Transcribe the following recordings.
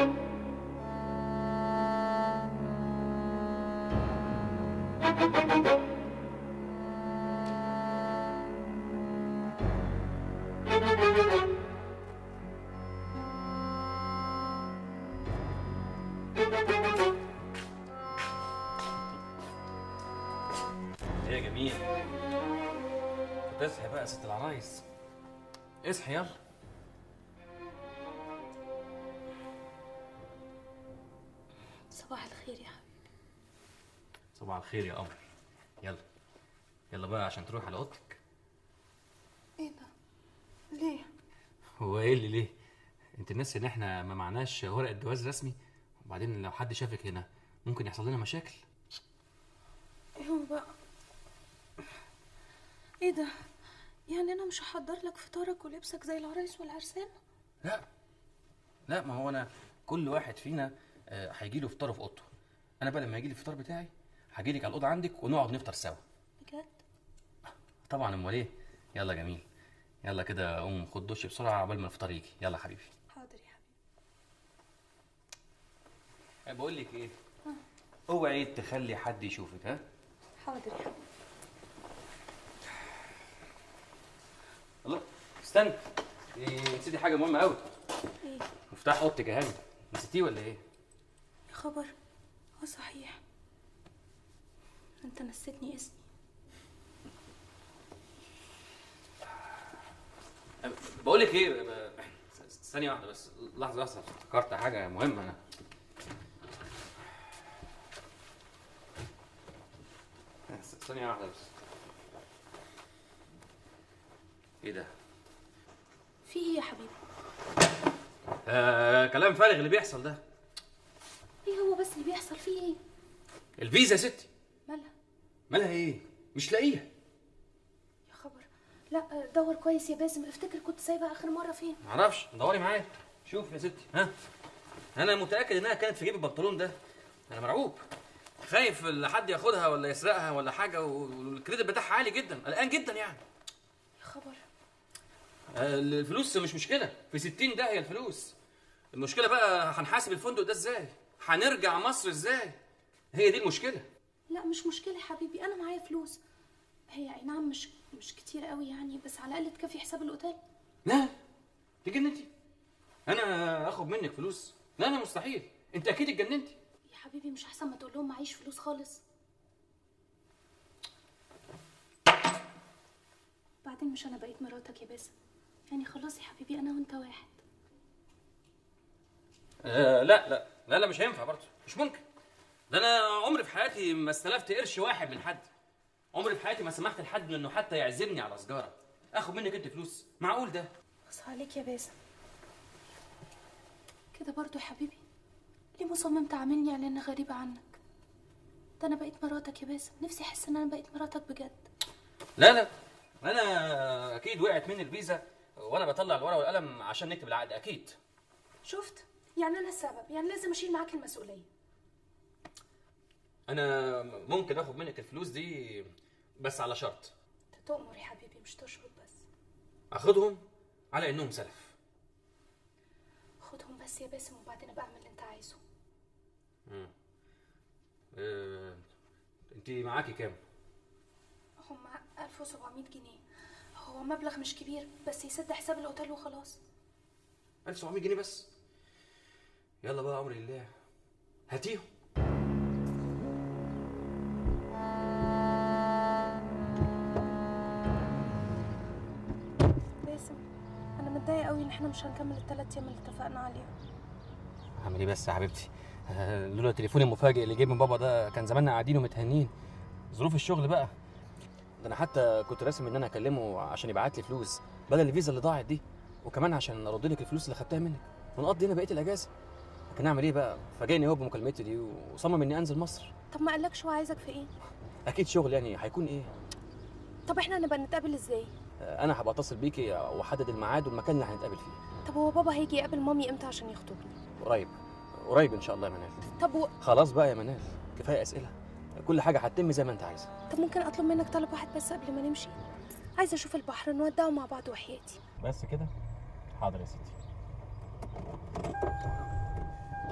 ايه يا جميل اصحي بقى يا ست العرايس اصحي يلا صباح الخير يا حبيبي صباح الخير يا قمر يلا يلا بقى عشان تروح على اوضتك ايه ده ليه هو ايه اللي ليه انت ناسي ان احنا ما معناش ورقه جواز رسمي وبعدين لو حد شافك هنا ممكن يحصل لنا مشاكل ايه هو بقى ايه ده يعني انا مش هحضر لك فطارك ولبسك زي العرايس والعرسان لا لا ما هو انا كل واحد فينا آه، هيجي له فطاره في اوضته انا بقى لما يجي لي الفطار بتاعي هاجي لك على الاوضه عندك ونقعد نفطر سوا بجد طبعا امال ايه يلا جميل يلا كده قوم خد دش بسرعه عقبال ما الفطار يجي يلا حبيبي حاضر يا حبيبي بقول لك ايه اوعي تخلي حد يشوفك ها حاضر يا حبيبي الله استنى إيه، نسيتي حاجه مهمه قوي ايه مفتاح اوضتك يا هاني نسيتيه ولا ايه يا خبر اه صحيح انت نسيتني اسمي بقول لك ايه ب- ثانيه واحده بس لحظه لحظه افتكرت حاجه مهمه انا ثانيه واحده بس ايه ده في ايه يا حبيبي آه كلام فارغ اللي بيحصل ده ايه هو بس اللي بيحصل فيه ايه الفيزا يا ستي مالها مالها ايه مش لاقيها يا خبر لا دور كويس يا باسم افتكر كنت سايبها اخر مره فين معرفش دوري معايا شوف يا ستي ها انا متاكد انها كانت في جيب البنطلون ده انا مرعوب خايف لا حد ياخدها ولا يسرقها ولا حاجه والكريدت بتاعها عالي جدا قلقان جدا يعني يا خبر آه، الفلوس مش مشكله في 60 ده هي الفلوس المشكله بقى هنحاسب الفندق ده ازاي هنرجع مصر ازاي هي دي المشكله لا مش مشكله يا حبيبي انا معايا فلوس هي اي نعم مش مش كتير قوي يعني بس على الاقل تكفي حساب الاوتيل لا تجننتي انا اخد منك فلوس لا انا مستحيل انت اكيد اتجننتي يا حبيبي مش احسن ما تقول لهم معيش فلوس خالص بعدين مش انا بقيت مراتك يا باسم يعني خلاص يا حبيبي انا وانت واحد آه لا لا لا لا مش هينفع برضه مش ممكن ده انا عمري في حياتي ما استلفت قرش واحد من حد عمري في حياتي ما سمحت لحد انه حتى يعزمني على سجاره اخد منك انت فلوس معقول ده بص عليك يا باسم كده برضو يا حبيبي ليه مصمم تعاملني على اني غريبة عنك ده انا بقيت مراتك يا باسم نفسي احس ان انا بقيت مراتك بجد لا لا انا اكيد وقعت مني الفيزا وانا بطلع الورقه والقلم عشان نكتب العقد اكيد شفت يعني انا السبب يعني لازم اشيل معاك المسؤولية انا ممكن اخد منك الفلوس دي بس على شرط انت تؤمر يا حبيبي مش تشرط بس اخدهم على انهم سلف خدهم بس يا باسم وبعدين ابقى اعمل اللي انت عايزه آه، انت معاكي كام هم 1700 جنيه هو مبلغ مش كبير بس يسد حساب الاوتيل وخلاص 1700 جنيه بس يلا بقى امر الله هاتيهم باسم انا متضايقه قوي ان احنا مش هنكمل الثلاث ايام اللي اتفقنا عليهم اعمل ايه بس يا حبيبتي آه، لولا التليفون المفاجئ اللي جه من بابا ده كان زماننا قاعدين ومتهنين ظروف الشغل بقى ده انا حتى كنت راسم ان انا اكلمه عشان يبعت لي فلوس بدل الفيزا اللي ضاعت دي وكمان عشان ارد لك الفلوس اللي خدتها منك ونقضي هنا بقيه الاجازه لكن اعمل ايه بقى فاجئني هو بمكالمتي دي وصمم اني انزل مصر طب ما قالكش هو عايزك في ايه اكيد شغل يعني هيكون ايه طب احنا هنبقى نتقابل ازاي آه، انا هبقى اتصل بيكي واحدد الميعاد والمكان اللي هنتقابل فيه طب هو بابا هيجي يقابل مامي امتى عشان يخطبني قريب قريب ان شاء الله يا منال طب و... خلاص بقى يا منال كفايه اسئله كل حاجه هتتم زي ما انت عايزه طب ممكن اطلب منك طلب واحد بس قبل ما نمشي عايزه اشوف البحر نودعه مع بعض وحياتي بس كده حاضر يا ستي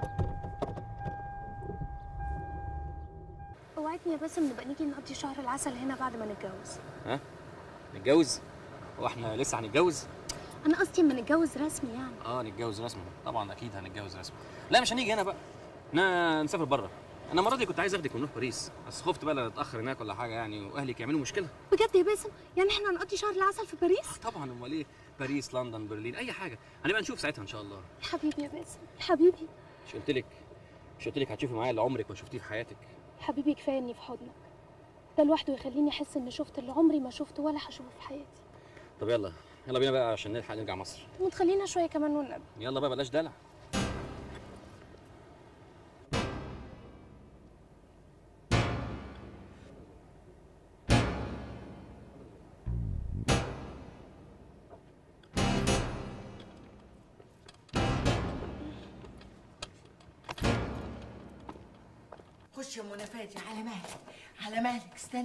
اوعدني يا باسم نبقى نيجي نقضي شهر العسل هنا بعد ما نتجوز ها نتجوز هو احنا لسه هنتجوز انا قصدي اما نتجوز رسمي يعني اه نتجوز رسمي طبعا اكيد هنتجوز رسمي لا مش هنيجي هنا بقى احنا نسافر بره انا المره دي كنت عايز اخدك ونروح باريس بس خفت بقى لا نتاخر هناك ولا حاجه يعني واهلك يعملوا مشكله بجد يا باسم يعني احنا هنقضي شهر العسل في باريس طبعا امال ايه باريس لندن برلين اي حاجه هنبقى نشوف ساعتها ان شاء الله يا حبيبي يا باسم يا حبيبي مش قلت لك مش قلت لك هتشوفي معايا اللي عمرك ما شفتيه في حياتك يا حبيبي كفايه اني في حضنك ده لوحده يخليني احس اني شفت اللي عمري ما شفته ولا هشوفه في حياتي طب يلا يلا بينا بقى عشان نلحق نرجع مصر طب ما تخلينا شويه كمان والنبي يلا بقى بلاش دلع خش يا منى فادي على مهلك على مهلك استنى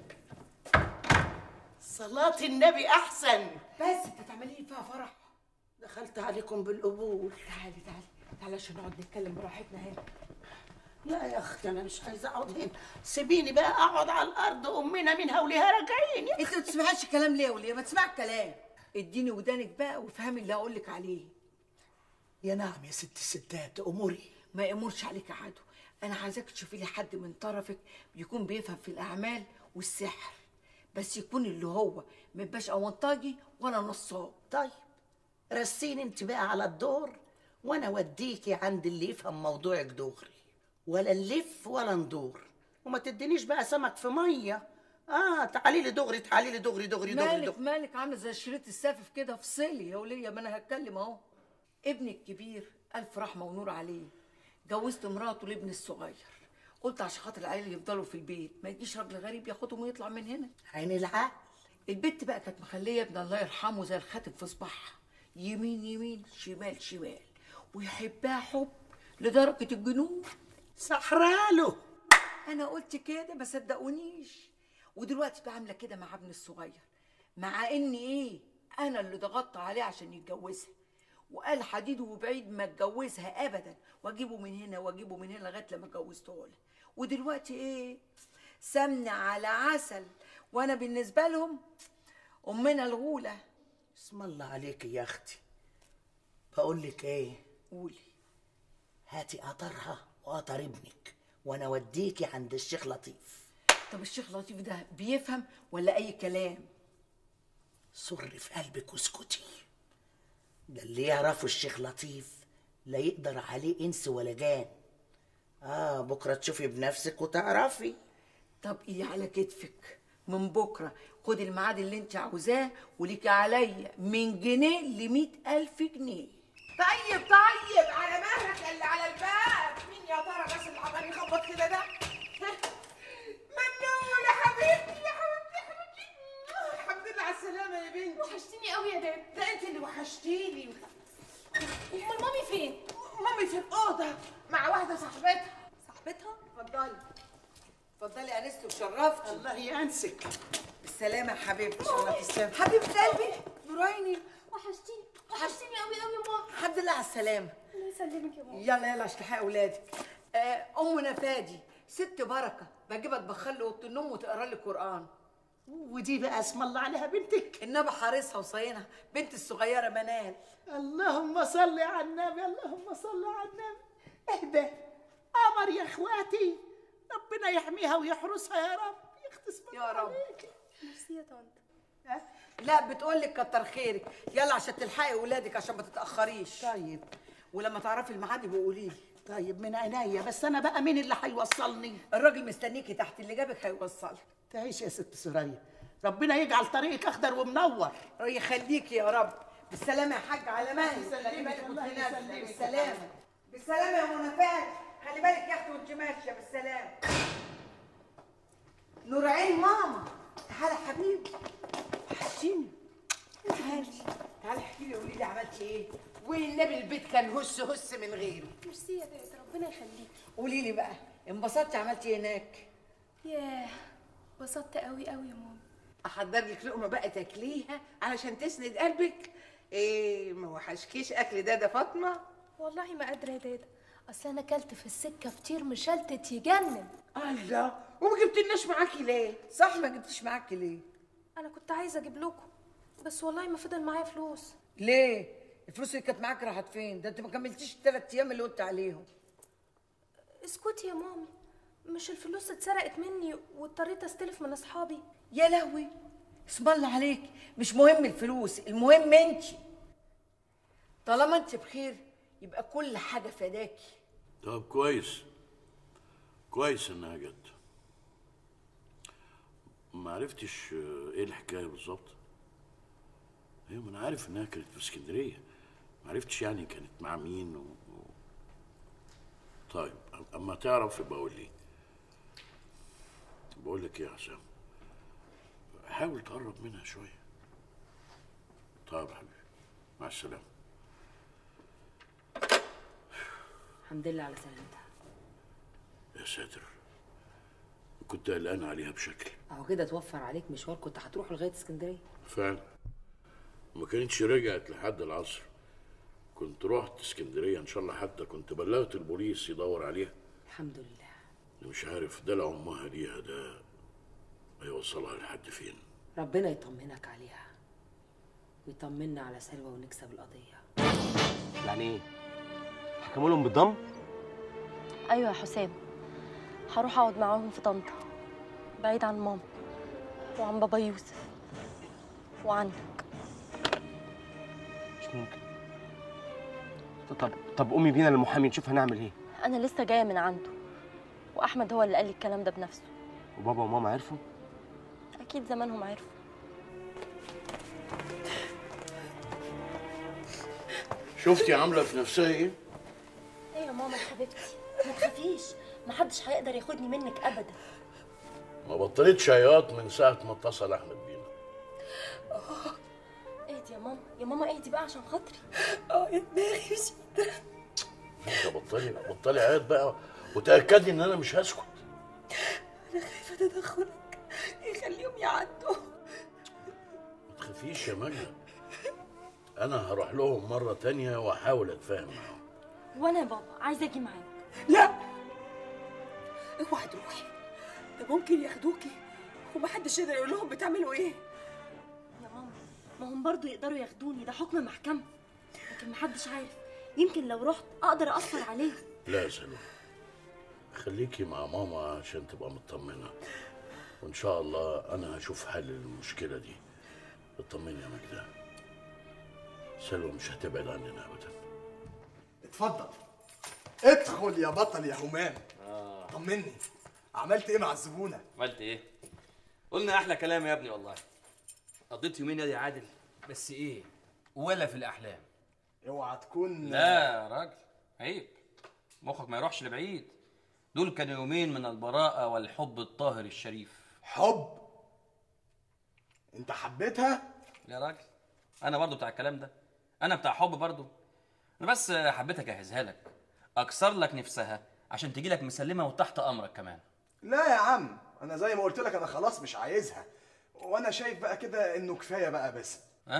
صلاة النبي أحسن بس انت تعملي لي فيها فرح دخلت عليكم بالقبول تعالي تعالي تعالي عشان نقعد نتكلم براحتنا هنا لا يا أختي أنا مش عايزة أقعد هنا سيبيني بقى أقعد على الأرض أمنا منها وليها راجعين انت ما تسمعيش الكلام ليه وليه ما تسمع الكلام اديني ودانك بقى وافهمي اللي هقول لك عليه يا نعم يا ست الستات أموري ما يأمرش عليك عدو انا عايزاك تشوفي لي حد من طرفك يكون بيفهم في الاعمال والسحر بس يكون اللي هو ما يبقاش اونطاجي ولا نصاب طيب رسيني انت بقى على الدور وانا اوديكي عند اللي يفهم موضوعك دغري ولا نلف ولا ندور وما تدينيش بقى سمك في ميه اه تعالي لي دغري تعالي لي دغري دغري دغري مالك دغري مالك عامله زي شريط السافف كده افصلي يا وليه ما انا هتكلم اهو ابني الكبير الف رحمه ونور عليه جوزت مراته لابني الصغير قلت عشان خاطر العيال يفضلوا في البيت ما يجيش راجل غريب ياخدهم ويطلع من هنا عين العقل البت بقى كانت مخليه ابن الله يرحمه زي الخاتم في صباعها يمين يمين شمال شمال ويحبها حب لدرجه الجنون سحراله انا قلت كده ما صدقونيش ودلوقتي بقى عامله كده مع ابني الصغير مع اني ايه انا اللي ضغطت عليه عشان يتجوزها وقال حديد وبعيد ما اتجوزها ابدا واجيبه من هنا واجيبه من هنا لغايه لما اتجوزته له ودلوقتي ايه سمنه على عسل وانا بالنسبه لهم امنا الغوله اسم الله عليك يا اختي بقول لك ايه قولي هاتي قطرها وقطر ابنك وانا اوديكي عند الشيخ لطيف طب الشيخ لطيف ده بيفهم ولا اي كلام سر في قلبك واسكتي ده اللي يعرفه الشيخ لطيف لا يقدر عليه انس ولا جان اه بكره تشوفي بنفسك وتعرفي طب ايه على كتفك من بكره خدي الميعاد اللي انت عاوزاه وليكي عليا من جنيه لمئة ألف جنيه طيب طيب على مهلك اللي على الباب مين يا ترى غسل العمال يخبط كده ده ممنون يا حبيبتي يا حبيبتي يا حبيبتي الحمد لله على السلامة يا بنتي وحشتيني قوي يا داد ده انت اللي وحشتيني امال مامي فين مامي في الأوضة مع واحدة صاحبتها صاحبتها اتفضلي اتفضلي يا انستي وشرفتي الله ينسك بالسلامه يا حبيبتي الله تسلم حبيبه قلبي نوريني وحشتيني وحشتيني قوي قوي يا ماما الحمد لله على السلامه الله يسلمك يا ماما يلا يلا اشتحي اولادك آه ام نفادي ست بركه بجيبها تبخل اوضه النوم وتقرا لي قران ودي بقى اسم الله عليها بنتك النبي حارسها وصينها بنت الصغيره منال اللهم صل على النبي اللهم صل على النبي اهدى قمر يا اخواتي ربنا يحميها ويحرسها يا رب يختم يا رب. ميرسي يا طنط لا بتقول لك كتر خيرك يلا عشان تلحقي اولادك عشان ما تتاخريش طيب ولما تعرفي الميعاد يبقى قولي لي طيب من عينيا بس انا بقى مين اللي هيوصلني الراجل مستنيكي تحت اللي جابك هيوصلك تعيش يا ست سوريا ربنا يجعل طريقك اخضر ومنور يخليكي يا رب بالسلامة يا حاج على مهلك خلي بالك الله وانت نازلة. يسلمك. بالسلامة بالسلامة يا منفات خلي بالك يا اختي وانت ماشية بالسلامة نور عين ماما تعالى يا حبيبي وحشتيني تعالي تعالي احكي لي قولي لي عملتي ايه والنبي البيت كان هس هس من غيره ميرسي يا داد ربنا يخليكي قولي لي بقى انبسطتي عملتي ايه هناك ياه انبسطت قوي قوي يا ماما احضر لك لقمه بقى تاكليها علشان تسند قلبك ايه ما وحشكيش اكل دادا فاطمه والله ما قادره يا دادا اصل انا اكلت في السكه فطير مشلتت يجنن الله وما جبتلناش معاكي ليه صح ما جبتش معاك ليه انا كنت عايزه اجيب لكم بس والله ما فضل معايا فلوس ليه الفلوس اللي كانت معاك راحت فين ده انت ما كملتيش الثلاث ايام اللي قلت عليهم اسكتي يا مامي مش الفلوس اتسرقت مني واضطريت استلف من اصحابي يا لهوي اسم الله عليك مش مهم الفلوس المهم انت طالما انت بخير يبقى كل حاجه فداكي طب كويس كويس انها جت ما عرفتش آه، ايه الحكايه بالظبط ايوه ما انا عارف انها كانت في اسكندريه ما عرفتش يعني كانت مع مين و... و... طيب اما تعرف يبقى قول لي بقول لك ايه يا حسام حاول تقرب منها شويه طيب يا حبيبي مع السلامه الحمد لله على سلامتها يا ساتر كنت قلقان عليها بشكل اهو كده توفر عليك مشوار كنت هتروح لغايه اسكندريه فعلا ما كانتش رجعت لحد العصر كنت رحت اسكندريه ان شاء الله حتى كنت بلغت البوليس يدور عليها الحمد لله أنا مش عارف دلع امها ليها ده هيوصلها لحد فين ربنا يطمنك عليها ويطمنا على سلوى ونكسب القضيه يعني ايه؟ حكموا لهم بالضم؟ ايوه يا حسام هروح اقعد معاهم في طنطا بعيد عن ماما وعن بابا يوسف وعنك مش ممكن طب طب قومي بينا للمحامي نشوف هنعمل ايه انا لسه جايه من عنده واحمد هو اللي قال لي الكلام ده بنفسه وبابا وماما عرفوا اكيد زمانهم عرفوا شفتي عامله في نفسها ايه ايه يا ماما حبيبتي ما تخافيش محدش هيقدر ياخدني منك ابدا ما بطلتش عياط من ساعه ما اتصل احمد بينا اهدي يا ماما يا ماما اهدي بقى عشان خاطري انت بطلي بطلي عياط بقى وتاكدي ان انا مش هسكت يخليهم يعدوا ما تخافيش يا مجدة انا هروح لهم مره تانية واحاول اتفاهم معاهم وانا يا بابا عايزه اجي معاك لا اوعي تروحي ده ممكن ياخدوكي ومحدش يقدر يقول لهم بتعملوا ايه يا ماما ما هم برضو يقدروا ياخدوني ده حكم محكمة لكن محدش عارف يمكن لو رحت اقدر اثر عليه لا يا سلوى خليكي مع ماما عشان تبقى مطمنة وإن شاء الله أنا هشوف حل للمشكلة دي اطمني يا مجدة سلوى مش هتبعد عننا أبدا اتفضل ادخل يا بطل يا همام طمني عملت ايه مع الزبونه عملت ايه؟ قلنا احلى كلام يا ابني والله قضيت يومين يا عادل بس ايه؟ ولا في الاحلام اوعى تكون لا يا راجل عيب مخك ما يروحش لبعيد دول كانوا يومين من البراءة والحب الطاهر الشريف حب انت حبيتها يا راجل انا برضو بتاع الكلام ده انا بتاع حب برضو انا بس حبيت اجهزها لك اكسر لك نفسها عشان تجي لك مسلمه وتحت امرك كمان لا يا عم انا زي ما قلت لك انا خلاص مش عايزها وانا شايف بقى كده انه كفايه بقى بس ها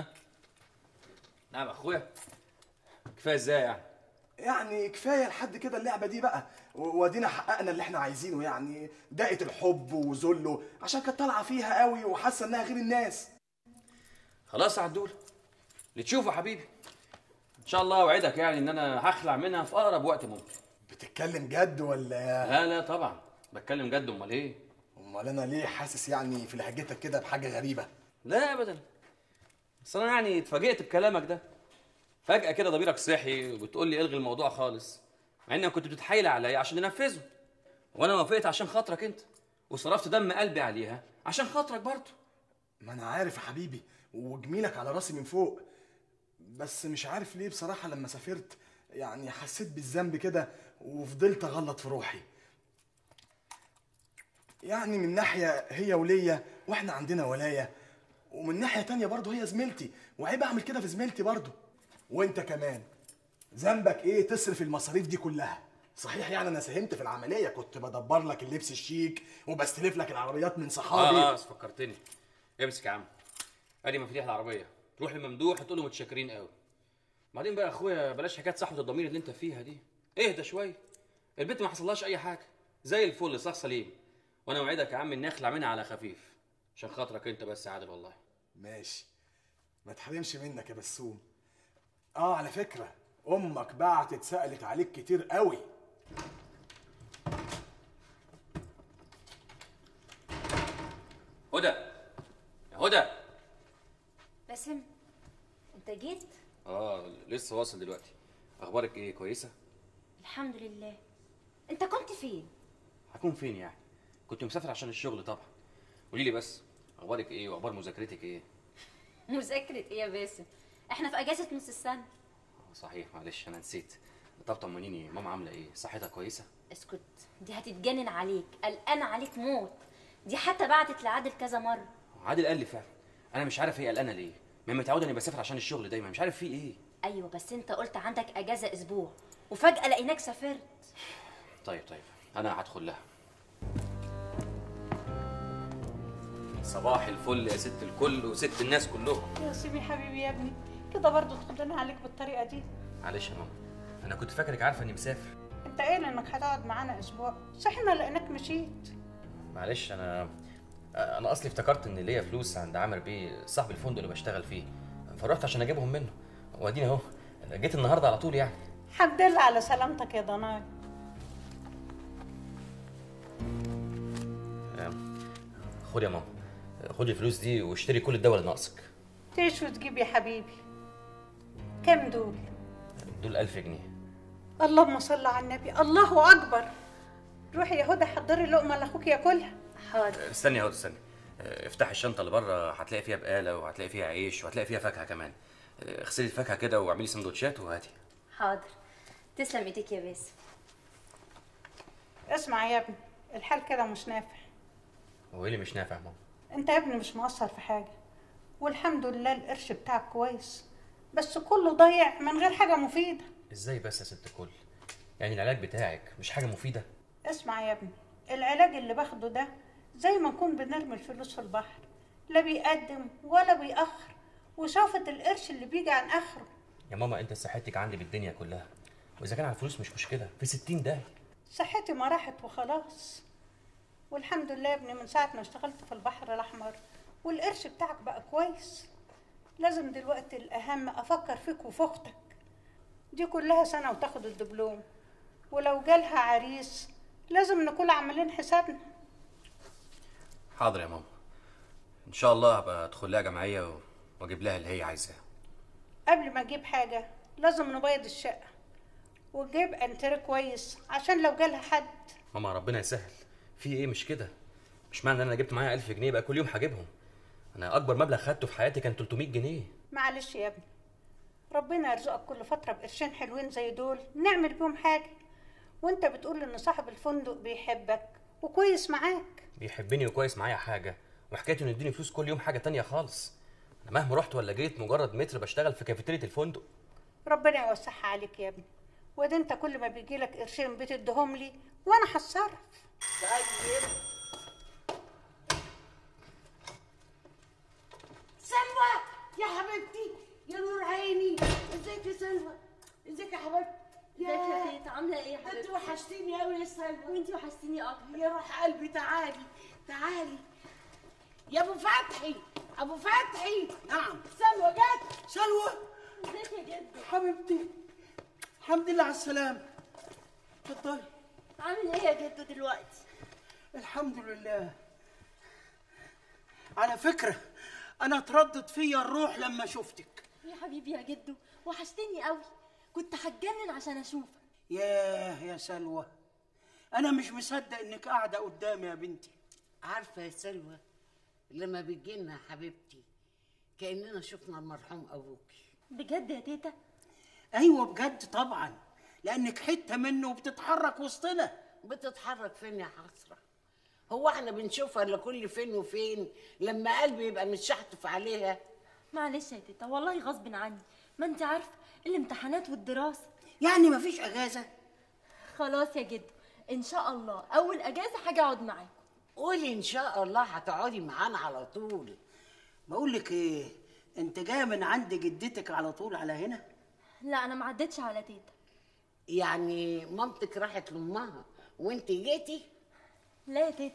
نعم اخويا كفايه ازاي يعني يعني كفايه لحد كده اللعبه دي بقى و- وادينا حققنا اللي احنا عايزينه يعني دقه الحب وذله عشان كانت طالعه فيها قوي وحاسه انها غير الناس خلاص يا عدول اللي تشوفه حبيبي ان شاء الله اوعدك يعني ان انا هخلع منها في اقرب وقت ممكن بتتكلم جد ولا لا لا طبعا بتكلم جد امال ايه امال انا ليه حاسس يعني في لهجتك كده بحاجه غريبه لا ابدا بس انا يعني اتفاجئت بكلامك ده فجاه كده ضميرك صحي وبتقول لي الغي الموضوع خالص مع انك كنت بتتحايل عليا عشان ننفذه وانا وافقت عشان خاطرك انت وصرفت دم قلبي عليها عشان خاطرك برضه ما انا عارف يا حبيبي وجميلك على راسي من فوق بس مش عارف ليه بصراحه لما سافرت يعني حسيت بالذنب كده وفضلت اغلط في روحي يعني من ناحيه هي وليا واحنا عندنا ولايه ومن ناحيه تانية برضه هي زميلتي وعيب اعمل كده في زميلتي برضه وانت كمان ذنبك ايه تصرف المصاريف دي كلها صحيح يعني انا ساهمت في العمليه كنت بدبر لك اللبس الشيك وبستلف لك العربيات من صحابي اه اه فكرتني امسك يا عم ادي مفاتيح العربيه تروح لممدوح تقول له متشكرين قوي بعدين بقى يا اخويا بلاش حكايه صحوه الضمير اللي انت فيها دي اهدى شويه البنت ما حصلهاش اي حاجه زي الفل صح سليم وانا اوعدك يا عم اني اخلع منها على خفيف عشان خاطرك انت بس يا عادل والله ماشي ما تحرمش منك يا بسوم اه على فكره امك بعتت سالت عليك كتير قوي هدى يا هدى باسم انت جيت اه لسه واصل دلوقتي اخبارك ايه كويسه الحمد لله انت كنت فين هكون فين يعني كنت مسافر عشان الشغل طبعا قولي لي بس اخبارك ايه واخبار مذاكرتك ايه مذاكرة ايه يا باسم احنا في اجازة نص السنة آه، صحيح معلش انا نسيت طب طمنيني ماما عامله ايه صحتها كويسه اسكت دي هتتجنن عليك قلقانة عليك موت دي حتى بعتت لعادل كذا مرة عادل قال لي فعلا انا مش عارف هي قلقانه ليه ما هي متعوده اني بسافر عشان الشغل دايما مش عارف في ايه ايوه بس انت قلت عندك اجازة اسبوع وفجأة لقيناك سافرت طيب طيب انا هدخل لها صباح الفل يا ست الكل وست الناس كلهم يا سيدي حبيبي يا ابني كده برضه تخدنا عليك بالطريقه دي معلش يا ماما انا كنت فاكرك عارفه اني مسافر انت قايل انك هتقعد معانا اسبوع صحنا لقيناك مشيت معلش انا انا اصلي افتكرت ان ليا فلوس عند عامر بيه صاحب الفندق اللي بشتغل فيه فرحت عشان اجيبهم منه واديني اهو جيت النهارده على طول يعني الحمد لله على سلامتك يا ضناي خد يا ماما خد الفلوس دي واشتري كل الدواء اللي ناقصك تعيش وتجيب يا حبيبي كم دول دول 1000 جنيه اللهم صل على النبي الله اكبر روحي يا هدى حضري لقمه لاخوك ياكلها حاضر استني اهو استني افتحي الشنطه اللي بره هتلاقي فيها بقاله وهتلاقي فيها عيش وهتلاقي فيها فاكهه كمان اغسلي الفاكهه كده واعملي سندوتشات وهاتي حاضر تسلم ايديك يا باسم اسمع يا ابني الحال كده مش نافع هو ايه اللي مش نافع يا ماما انت يا ابني مش مقصر في حاجه والحمد لله القرش بتاعك كويس بس كله ضايع من غير حاجه مفيده ازاي بس يا ست الكل يعني العلاج بتاعك مش حاجه مفيده اسمع يا ابني العلاج اللي باخده ده زي ما نكون بنرمي الفلوس في البحر لا بيقدم ولا بيأخر وشافت القرش اللي بيجي عن اخره يا ماما انت صحتك عندي بالدنيا كلها واذا كان على الفلوس مش مشكله في 60 ده صحتي ما راحت وخلاص والحمد لله يا ابني من ساعة ما اشتغلت في البحر الأحمر والقرش بتاعك بقى كويس لازم دلوقتي الأهم أفكر فيك وفي أختك دي كلها سنة وتاخد الدبلوم ولو جالها عريس لازم نكون عاملين حسابنا حاضر يا ماما ان شاء الله هبقى ادخل لها جمعيه و- واجيب لها اللي هي عايزاه قبل ما أجيب حاجة لازم نبيض الشقة وتجيب أنتري كويس عشان لو جالها حد ماما ربنا يسهل في ايه مش كده مش معنى ان انا جبت معايا 1000 جنيه يبقى كل يوم هجيبهم انا اكبر مبلغ خدته في حياتي كان 300 جنيه معلش يا ابني ربنا يرزقك كل فترة بقرشين حلوين زي دول نعمل بيهم حاجة وانت بتقول ان صاحب الفندق بيحبك وكويس معاك بيحبني وكويس معايا حاجه وحكايه انه يديني فلوس كل يوم حاجه تانية خالص انا مهما رحت ولا جيت مجرد متر بشتغل في كافيتيريا الفندق ربنا يوسعها عليك يا ابني وده انت كل ما بيجي لك قرشين بتديهم لي وانا هتصرف طيب سلوى يا حبيبتي يا نور عيني ازيك يا سلوى ازيك يا حبيبتي ازيك يا تيتا عامله ايه يا ده انت حبيبتي وحشتيني قوي يا سلوى وانتي وحشتيني اكتر يا روح قلبي تعالي تعالي يا ابو فتحي ابو فتحي نعم سلوى جت سلوى ازيك يا جدو حبيبتي الحمد لله على السلامة اتفضلي عامل ايه يا جدو دلوقتي الحمد لله على فكرة أنا اتردد فيا الروح لما شفتك يا حبيبي يا جدو وحشتني قوي كنت هتجنن عشان اشوفك ياه يا سلوى أنا مش مصدق إنك قاعدة قدامي يا بنتي عارفه يا سلوى لما بتجينا حبيبتي كاننا شفنا المرحوم ابوكي بجد يا تيتا أيوة بجد طبعا لأنك حتة منه وبتتحرك وسطنا بتتحرك فين يا حسره هو احنا بنشوفها الا كل فين وفين لما قلبي يبقى متشحتف عليها معلش يا تيتا والله غصب عني ما انت عارفه الامتحانات والدراسه يعني مفيش أجازة خلاص يا جدو ان شاء الله اول اجازه هاجي اقعد معاكم قولي ان شاء الله هتقعدي معانا على طول بقول لك إيه أنت جاية من عند جدتك على طول على هنا لا انا ما عدتش على تيتا يعني مامتك راحت لامها وانت جيتي لا يا تيتا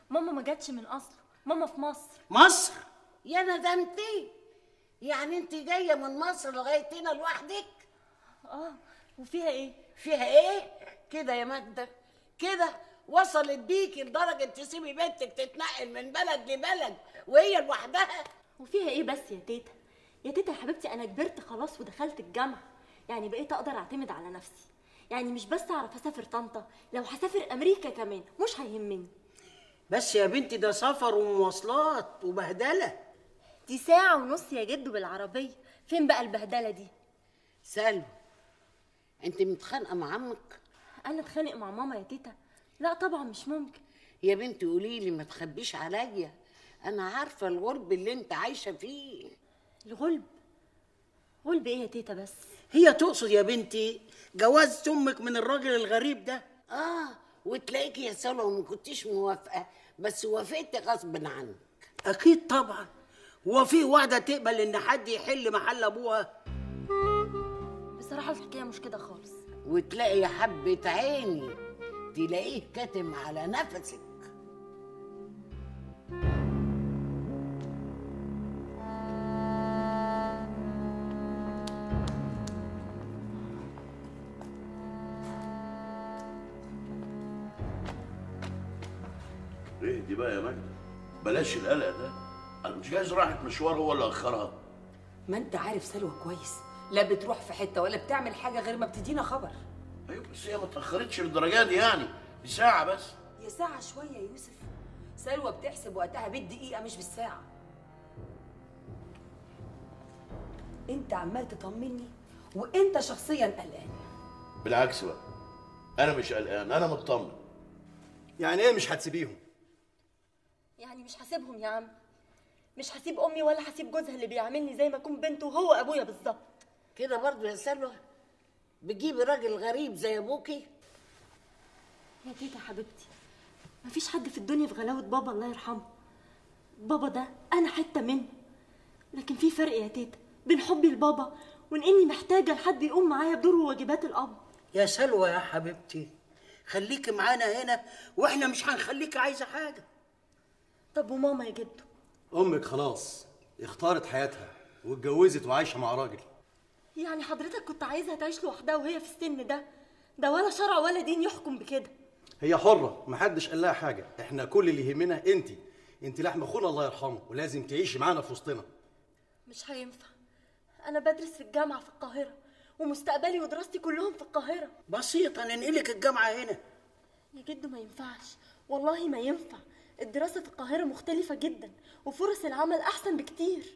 ماما ما جاتش من اصله ماما في مصر مصر يا ندمتي يعني انت جايه من مصر لغايه هنا لوحدك اه وفيها ايه فيها ايه كده يا ماجده كده وصلت بيكي لدرجه تسيبي بنتك تتنقل من بلد لبلد وهي لوحدها وفيها ايه بس يا تيتا يا تيتا يا حبيبتي انا كبرت خلاص ودخلت الجامعه يعني بقيت اقدر اعتمد على نفسي يعني مش بس اعرف اسافر طنطا لو هسافر امريكا كمان مش هيهمني بس يا بنتي ده سفر ومواصلات وبهدله دي ساعه ونص يا جدو بالعربيه فين بقى البهدله دي سلوى انت متخانقه مع عمك انا اتخانق مع ماما يا تيتا لا طبعا مش ممكن يا بنتي قولي لي ما تخبيش عليا انا عارفه الغرب اللي انت عايشه فيه الغلب غلب ايه يا تيتا بس هي تقصد يا بنتي جواز امك من الراجل الغريب ده اه وتلاقيكي يا سلوى ما كنتيش موافقه بس وافقتي غصب عنك اكيد طبعا هو في واحده تقبل ان حد يحل محل ابوها بصراحه الحكايه مش كده خالص وتلاقي يا حبه عيني تلاقيه كاتم على نفسك اهدي بقى يا مجدي بلاش القلق ده انا مش جايز راحت مشوار هو اللي اخرها ما انت عارف سلوى كويس لا بتروح في حته ولا بتعمل حاجه غير ما بتدينا خبر ايوه بس هي ما اتاخرتش للدرجه دي يعني دي ساعه بس يا ساعه شويه يا يوسف سلوى بتحسب وقتها بالدقيقه مش بالساعه انت عمال تطمني وانت شخصيا قلقان بالعكس بقى انا مش قلقان انا مطمن يعني ايه مش هتسيبيهم يعني مش هسيبهم يا عم مش هسيب امي ولا هسيب جوزها اللي بيعاملني زي ما اكون بنته وهو ابويا بالظبط كده برضه يا سلوى بتجيبي راجل غريب زي ابوكي يا تيتا حبيبتي مفيش حد في الدنيا في غلاوة بابا الله يرحمه بابا ده أنا حتة منه لكن في فرق يا تيتا بين حبي لبابا وإن إني محتاجة لحد يقوم معايا بدور وواجبات الأب يا سلوى يا حبيبتي خليكي معانا هنا واحنا مش هنخليكي عايزه حاجه طب وماما يا جدو امك خلاص اختارت حياتها واتجوزت وعايشه مع راجل يعني حضرتك كنت عايزها تعيش لوحدها وهي في السن ده ده ولا شرع ولا دين يحكم بكده هي حره محدش قال لها حاجه احنا كل اللي يهمنا انت انت لحم اخونا الله يرحمه ولازم تعيشي معانا في وسطنا مش هينفع أنا بدرس في الجامعة في القاهرة ومستقبلي ودراستي كلهم في القاهرة بسيطه ننقلك الجامعه هنا يا جدو ما ينفعش والله ما ينفع الدراسة في القاهرة مختلفة جدا وفرص العمل أحسن بكتير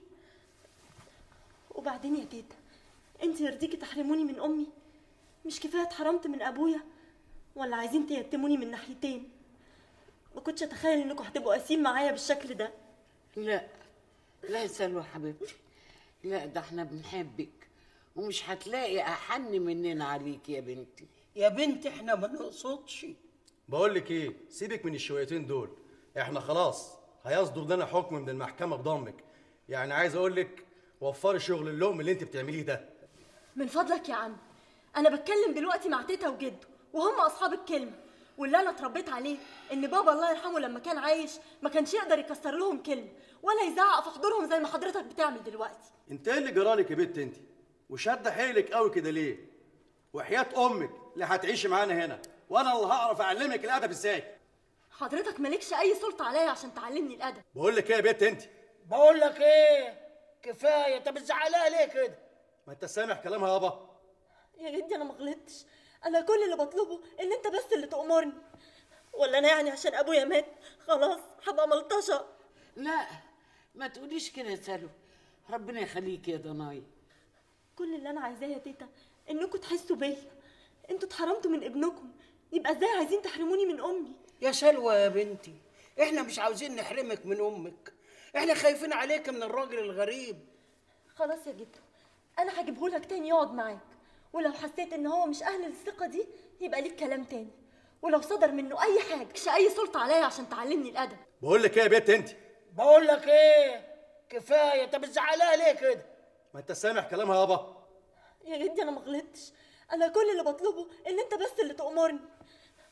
وبعدين يا تيتا انت يرضيكي تحرموني من أمي مش كفاية اتحرمت من أبويا ولا عايزين تيتموني من ناحيتين ما كنتش أتخيل إنكم هتبقوا قاسيين معايا بالشكل ده لا لا يا سلوى حبيبتي لا ده احنا بنحبك ومش هتلاقي احن مننا عليك يا بنتي يا بنتي احنا ما نقصدش بقول لك ايه سيبك من الشويتين دول احنا خلاص هيصدر لنا حكم من المحكمه بضمك يعني عايز اقول لك وفري شغل اللقم اللي انت بتعمليه ده من فضلك يا عم أنا بتكلم دلوقتي مع تيتا وجدو وهم أصحاب الكلمة واللي أنا اتربيت عليه إن بابا الله يرحمه لما كان عايش ما كانش يقدر يكسر لهم كلمة ولا يزعق في حضورهم زي ما حضرتك بتعمل دلوقتي انت ايه اللي جرالك يا بنت انت وشاده حيلك قوي كده ليه وحياه امك اللي هتعيشي معانا هنا وانا اللي هعرف اعلمك الادب ازاي حضرتك مالكش أي سلطة عليا عشان تعلمني الأدب بقول لك ايه يا بنت انت بقول لك ايه كفايه انت بتزعلها ليه كده ما انت سامع كلامها يابا يا جدي أنا ما غلطتش أنا كل اللي بطلبه إن أنت بس اللي تأمرني ولا أنا يعني عشان أبويا مات خلاص هبقى ملطشة لا ما تقوليش كده يا سلوى ربنا يخليك يا ضناي كل اللي أنا عايزاه يا تيتا إنكم تحسوا بيا أنتوا اتحرمتوا من ابنكم يبقى إزاي عايزين تحرموني من أمي يا سلوى يا بنتي احنا مش عاوزين نحرمك من امك احنا خايفين عليك من الراجل الغريب خلاص يا جدو أنا هجيبهولك تاني يقعد معاك ولو حسيت إن هو مش أهل للثقة دي يبقى ليك كلام تاني ولو صدر منه أي حاجة مش أي سلطة عليا عشان تعلمني الأدب بقول لك ايه يا بنت انت بقول لك ايه كفايه انت بتزعلها ليه كده ما انت سامع كلامها يابا يا جدي أنا ما غلطتش أنا كل اللي بطلبه إن أنت بس اللي تأمرني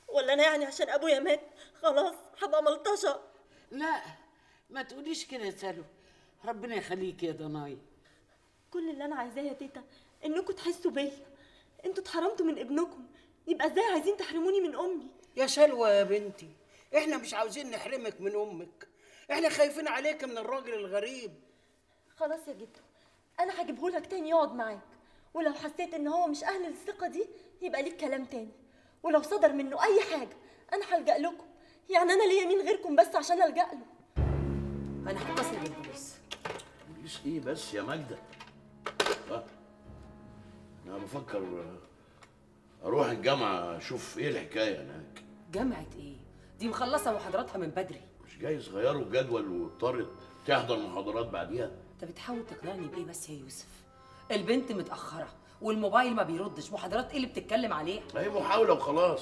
ولا انا يعني عشان ابويا مات خلاص هبقى ملطشه لا ما تقوليش كده يا سلوى ربنا يخليك يا ضناي كل اللي انا عايزاه يا تيتا انكم تحسوا بيا انتوا اتحرمتوا من ابنكم يبقى ازاي عايزين تحرموني من امي يا سلوى يا بنتي احنا مش عاوزين نحرمك من امك احنا خايفين عليك من الراجل الغريب خلاص يا جدو انا هجيبهولك تاني يقعد معاك ولو حسيت ان هو مش اهل للثقه دي يبقى ليك كلام تاني ولو صدر منه اي حاجه انا هلجا لكم يعني انا ليا مين غيركم بس عشان الجا له انا هتصل بالبوليس بوليس ايه بس يا ماجدة ها انا بفكر اروح الجامعة اشوف ايه الحكاية هناك جامعة ايه دي مخلصة محاضراتها من بدري مش جايز غيروا الجدول واضطرت تحضر محاضرات بعديها انت بتحاول تقنعني بايه بس يا يوسف البنت متأخرة والموبايل ما بيردش محاضرات ايه اللي بتتكلم عليها هي محاولة وخلاص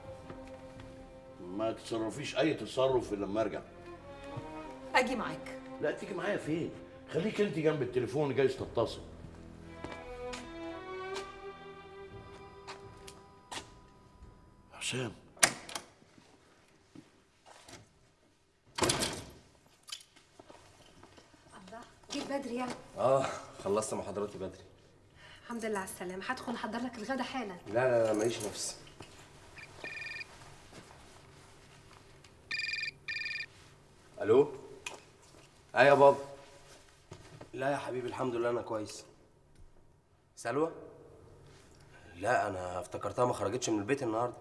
ما تتصرفيش اي تصرف الا لما ارجع اجي معاك لا تيجي معايا فين خليك انت جنب التليفون جايز تتصل حسام الله جيت بدري يعني اه خلصت محاضراتي بدري الحمد لله على السلامة هدخل احضر لك الغدا حالا لا لا لا ماليش نفس الو ايه يا بابا لا يا حبيبي الحمد لله انا كويس سلوى لا انا افتكرتها ما خرجتش من البيت النهارده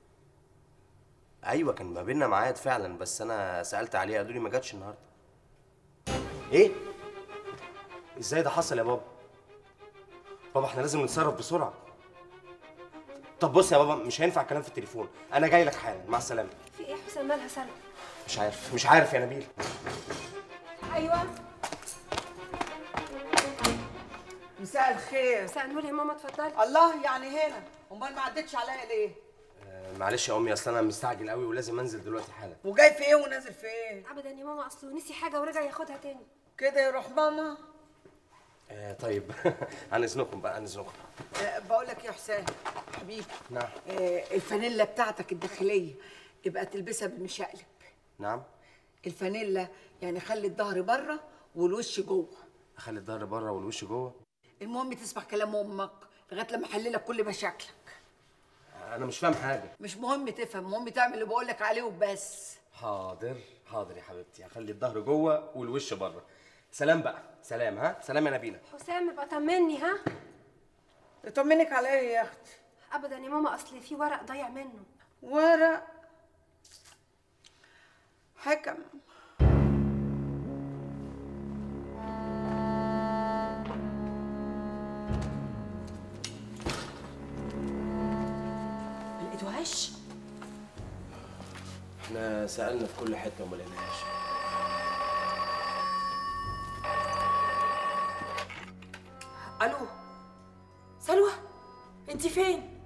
ايوه كان ما بيننا ميعاد فعلا بس انا سالت عليها قالوا لي ما جاتش النهارده ايه ازاي ده حصل يا بابا بابا احنا لازم نتصرف بسرعه طب بص يا بابا مش هينفع الكلام في التليفون انا جاي لك حالا مع السلامه في ايه حسام مالها سلمى مش عارف مش عارف يا نبيل ايوه مساء الخير مساء النور يا ماما اتفضلي الله يعني هنا امال ما عدتش عليا ليه آه، معلش يا امي اصل انا مستعجل قوي ولازم انزل دلوقتي حالا وجاي في ايه ونازل في ايه ابدا يا ماما اصله نسي حاجه ورجع ياخدها تاني كده يروح ماما آه طيب عن اذنكم بقى عن اذنكم أه بقول لك يا حسام حبيبي نعم أه الفانيلا بتاعتك الداخليه يبقى تلبسها بالمشقلب نعم الفانيلا يعني خلي الظهر بره والوش جوه اخلي الظهر بره والوش جوه المهم تسمع كلام امك لغايه لما احللك كل مشاكلك انا مش فاهم حاجه مش مهم تفهم المهم تعمل اللي بقول لك عليه وبس حاضر حاضر يا حبيبتي هخلي الظهر جوه والوش بره سلام بقى سلام ها سلام يا نبيله حسام ابقى طمني ها اطمنك على ايه يا اختي ابدا يا ماما اصل في ورق ضايع منه ورق حكم لقيتوهاش احنا سالنا في كل حته وما لقيناهاش الو سلوى انت فين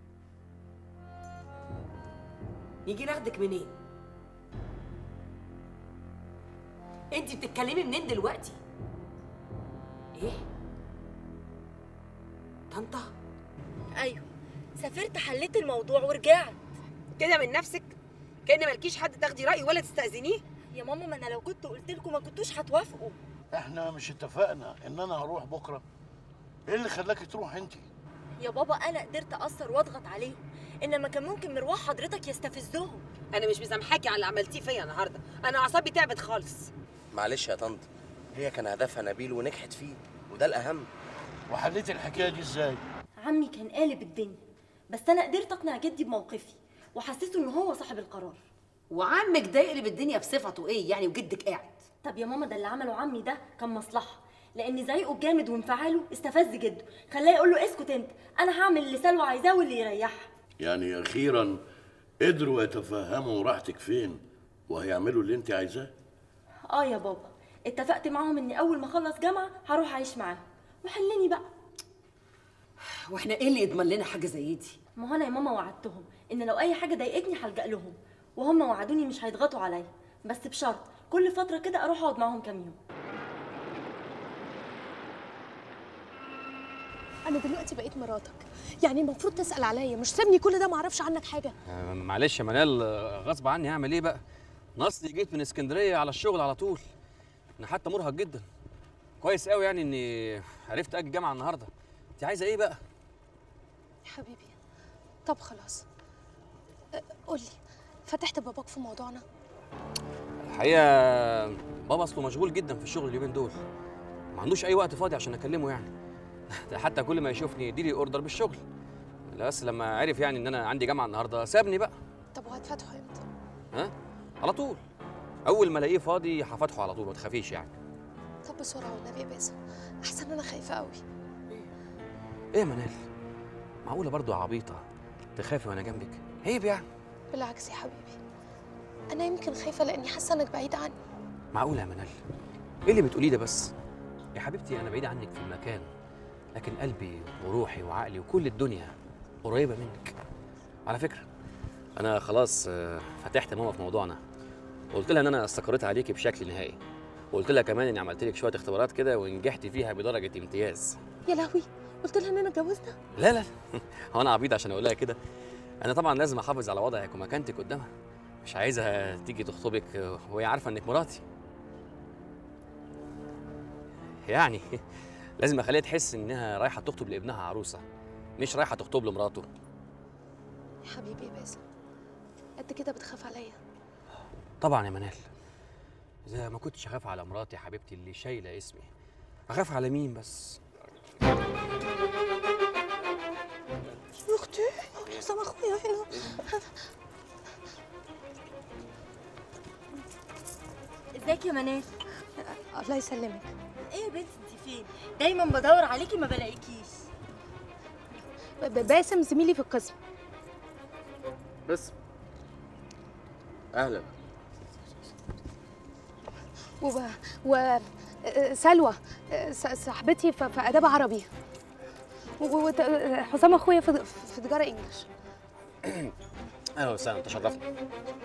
نيجي ناخدك منين انت بتتكلمي منين دلوقتي ايه طنطا ايوه سافرت حليت الموضوع ورجعت كده من نفسك كأن مالكيش حد تاخدي رأيه ولا تستأذنيه يا ماما ما انا لو كنت قلت لكم ما كنتوش هتوافقوا احنا مش اتفقنا ان انا هروح بكره ايه اللي خلاكي تروح انت يا بابا انا قدرت اثر واضغط عليهم انما كان ممكن مروح حضرتك يستفزهم انا مش مسامحاكي على اللي عملتيه فيا النهارده انا اعصابي تعبت خالص معلش يا طنط هي كان هدفها نبيل ونجحت فيه وده الاهم وحليت الحكايه دي ازاي عمي كان قالب الدنيا بس انا قدرت اقنع جدي بموقفي وحسسه ان هو صاحب القرار وعمك ده يقلب الدنيا بصفته ايه يعني وجدك قاعد طب يا ماما ده اللي عمله عمي ده كان مصلحه لان زعيقه الجامد وانفعاله استفز جده خلاه يقول له اسكت انت انا هعمل اللي سلوى عايزاه واللي يريحها يعني اخيرا قدروا يتفهموا راحتك فين وهيعملوا اللي انت عايزاه اه يا بابا اتفقت معاهم اني اول ما اخلص جامعه هروح اعيش معاهم وحلني بقى واحنا ايه اللي يضمن لنا حاجه زي دي ما هو انا يا ماما وعدتهم ان لو اي حاجه ضايقتني هلجا لهم وهم وعدوني مش هيضغطوا عليا بس بشرط كل فتره كده اروح اقعد معاهم كام يوم انا دلوقتي بقيت مراتك يعني المفروض تسال عليا مش سيبني كل ده ما اعرفش عنك حاجه آه، معلش يا منال آه، غصب عني هعمل ايه بقى نصلي جيت من اسكندريه على الشغل على طول انا حتى مرهق جدا كويس قوي يعني اني عرفت اجي الجامعه النهارده انت عايزه ايه بقى يا حبيبي طب خلاص أه، قولي فتحت باباك في موضوعنا الحقيقه بابا اصله مشغول جدا في الشغل اليومين دول ما عندوش اي وقت فاضي عشان اكلمه يعني ده حتى كل ما يشوفني يديلي اوردر بالشغل لا بس لما عرف يعني ان انا عندي جامعه النهارده سابني بقى طب وهتفتحه امتى ها على طول اول ما الاقيه فاضي هفتحه على طول ما تخافيش يعني طب بسرعه والنبي يا باسم احسن انا خايفه قوي ايه يا منال معقوله برضو يا عبيطه تخافي وانا جنبك عيب يعني بالعكس يا حبيبي انا يمكن خايفه لاني حاسه انك بعيد عني معقوله يا منال ايه اللي بتقوليه ده بس يا حبيبتي انا بعيد عنك في المكان لكن قلبي وروحي وعقلي وكل الدنيا قريبه منك على فكره انا خلاص آه، فتحت ماما في موضوعنا وقلت لها ان انا استقريت عليكي بشكل نهائي وقلت لها كمان اني عملت لك شويه اختبارات كده ونجحت فيها بدرجه امتياز يا لهوي قلت لها اننا اتجوزنا لا لا هو انا عبيط عشان اقول لها كده انا طبعا لازم احافظ على وضعك ومكانتك قدامها مش عايزها تيجي تخطبك وهي عارفه انك مراتي يعني لازم اخليها تحس انها رايحه تخطب لابنها عروسه مش رايحه تخطب لمراته يا حبيبي يا باسم قد كده بتخاف عليا طبعا يا منال اذا ما كنتش اخاف على مراتي يا حبيبتي اللي شايله اسمي اخاف على مين بس يا اختي حسام اخويا هنا ازيك يا منال الله يسلمك ايه يا بنتي انت فين دايما بدور عليكي ما بلاقيكيش ب- باسم زميلي في القسم بس اهلا و و آه، سلوى آه، س- صاحبتي في في اداب عربي و- و- وت- آه، حسام اخويا في في تجاره انجلش اهلا وسهلا تشرفنا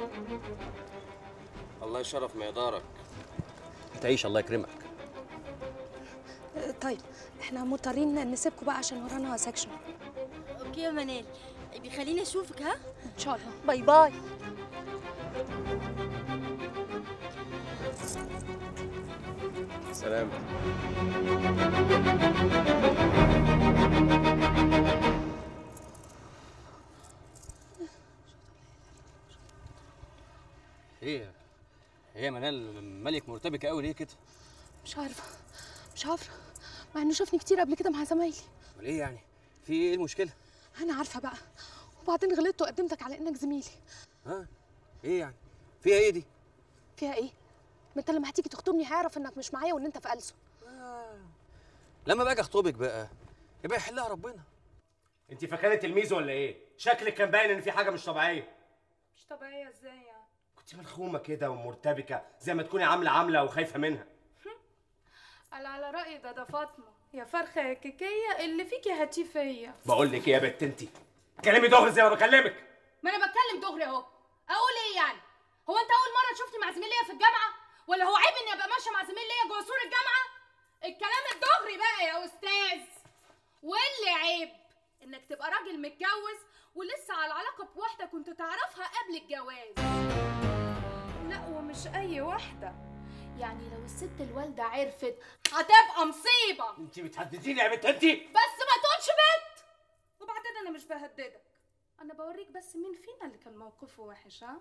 الله يشرف مقدارك تعيش الله يكرمك آه، طيب احنا مضطرين نسيبكم بقى عشان ورانا سكشن اوكي يا منال بيخليني اشوفك ها ان شاء الله باي باي سلام ايه ايه يا منال مالك مرتبكه قوي ليه كده مش عارفه مش عارفه مع انه شافني كتير قبل كده مع زمايلي امال ايه يعني في ايه المشكله انا عارفه بقى وبعدين غلطت وقدمتك على انك زميلي ها ايه يعني فيها ايه دي فيها ايه ما انت لما هتيجي تخطبني هيعرف انك مش معايا وان انت في ألسن لما باجي اخطبك بقى يبقى يحلها ربنا انت فاكره تلميذ ولا ايه شكلك كان باين ان في حاجه مش طبيعيه مش طبيعيه ازاي يعني كنت ملخومه كده ومرتبكه زي ما تكوني عامله عامله وخايفه منها قال على رأي ده ده فاطمة يا فرخة يا كيكية اللي فيكي هاتيه فيا بقول لك ايه يا بت انت كلمي دغري زي ما بكلمك ما انا بتكلم دغري اهو اقول ايه يعني هو انت اول مرة شفتني مع زميل ليا في الجامعة ولا هو عيب اني ابقى ماشية مع زميل ليا جوه سور الجامعة الكلام الدغري بقى يا استاذ واللي عيب انك تبقى راجل متجوز ولسه على علاقة بواحدة كنت تعرفها قبل الجواز لا ومش اي واحدة يعني لو الست الوالدة عرفت هتبقى مصيبة انت بتهدديني يا بت انت بس ما تقولش بنت وبعدين انا مش بهددك انا بوريك بس مين فينا اللي كان موقفه وحش ها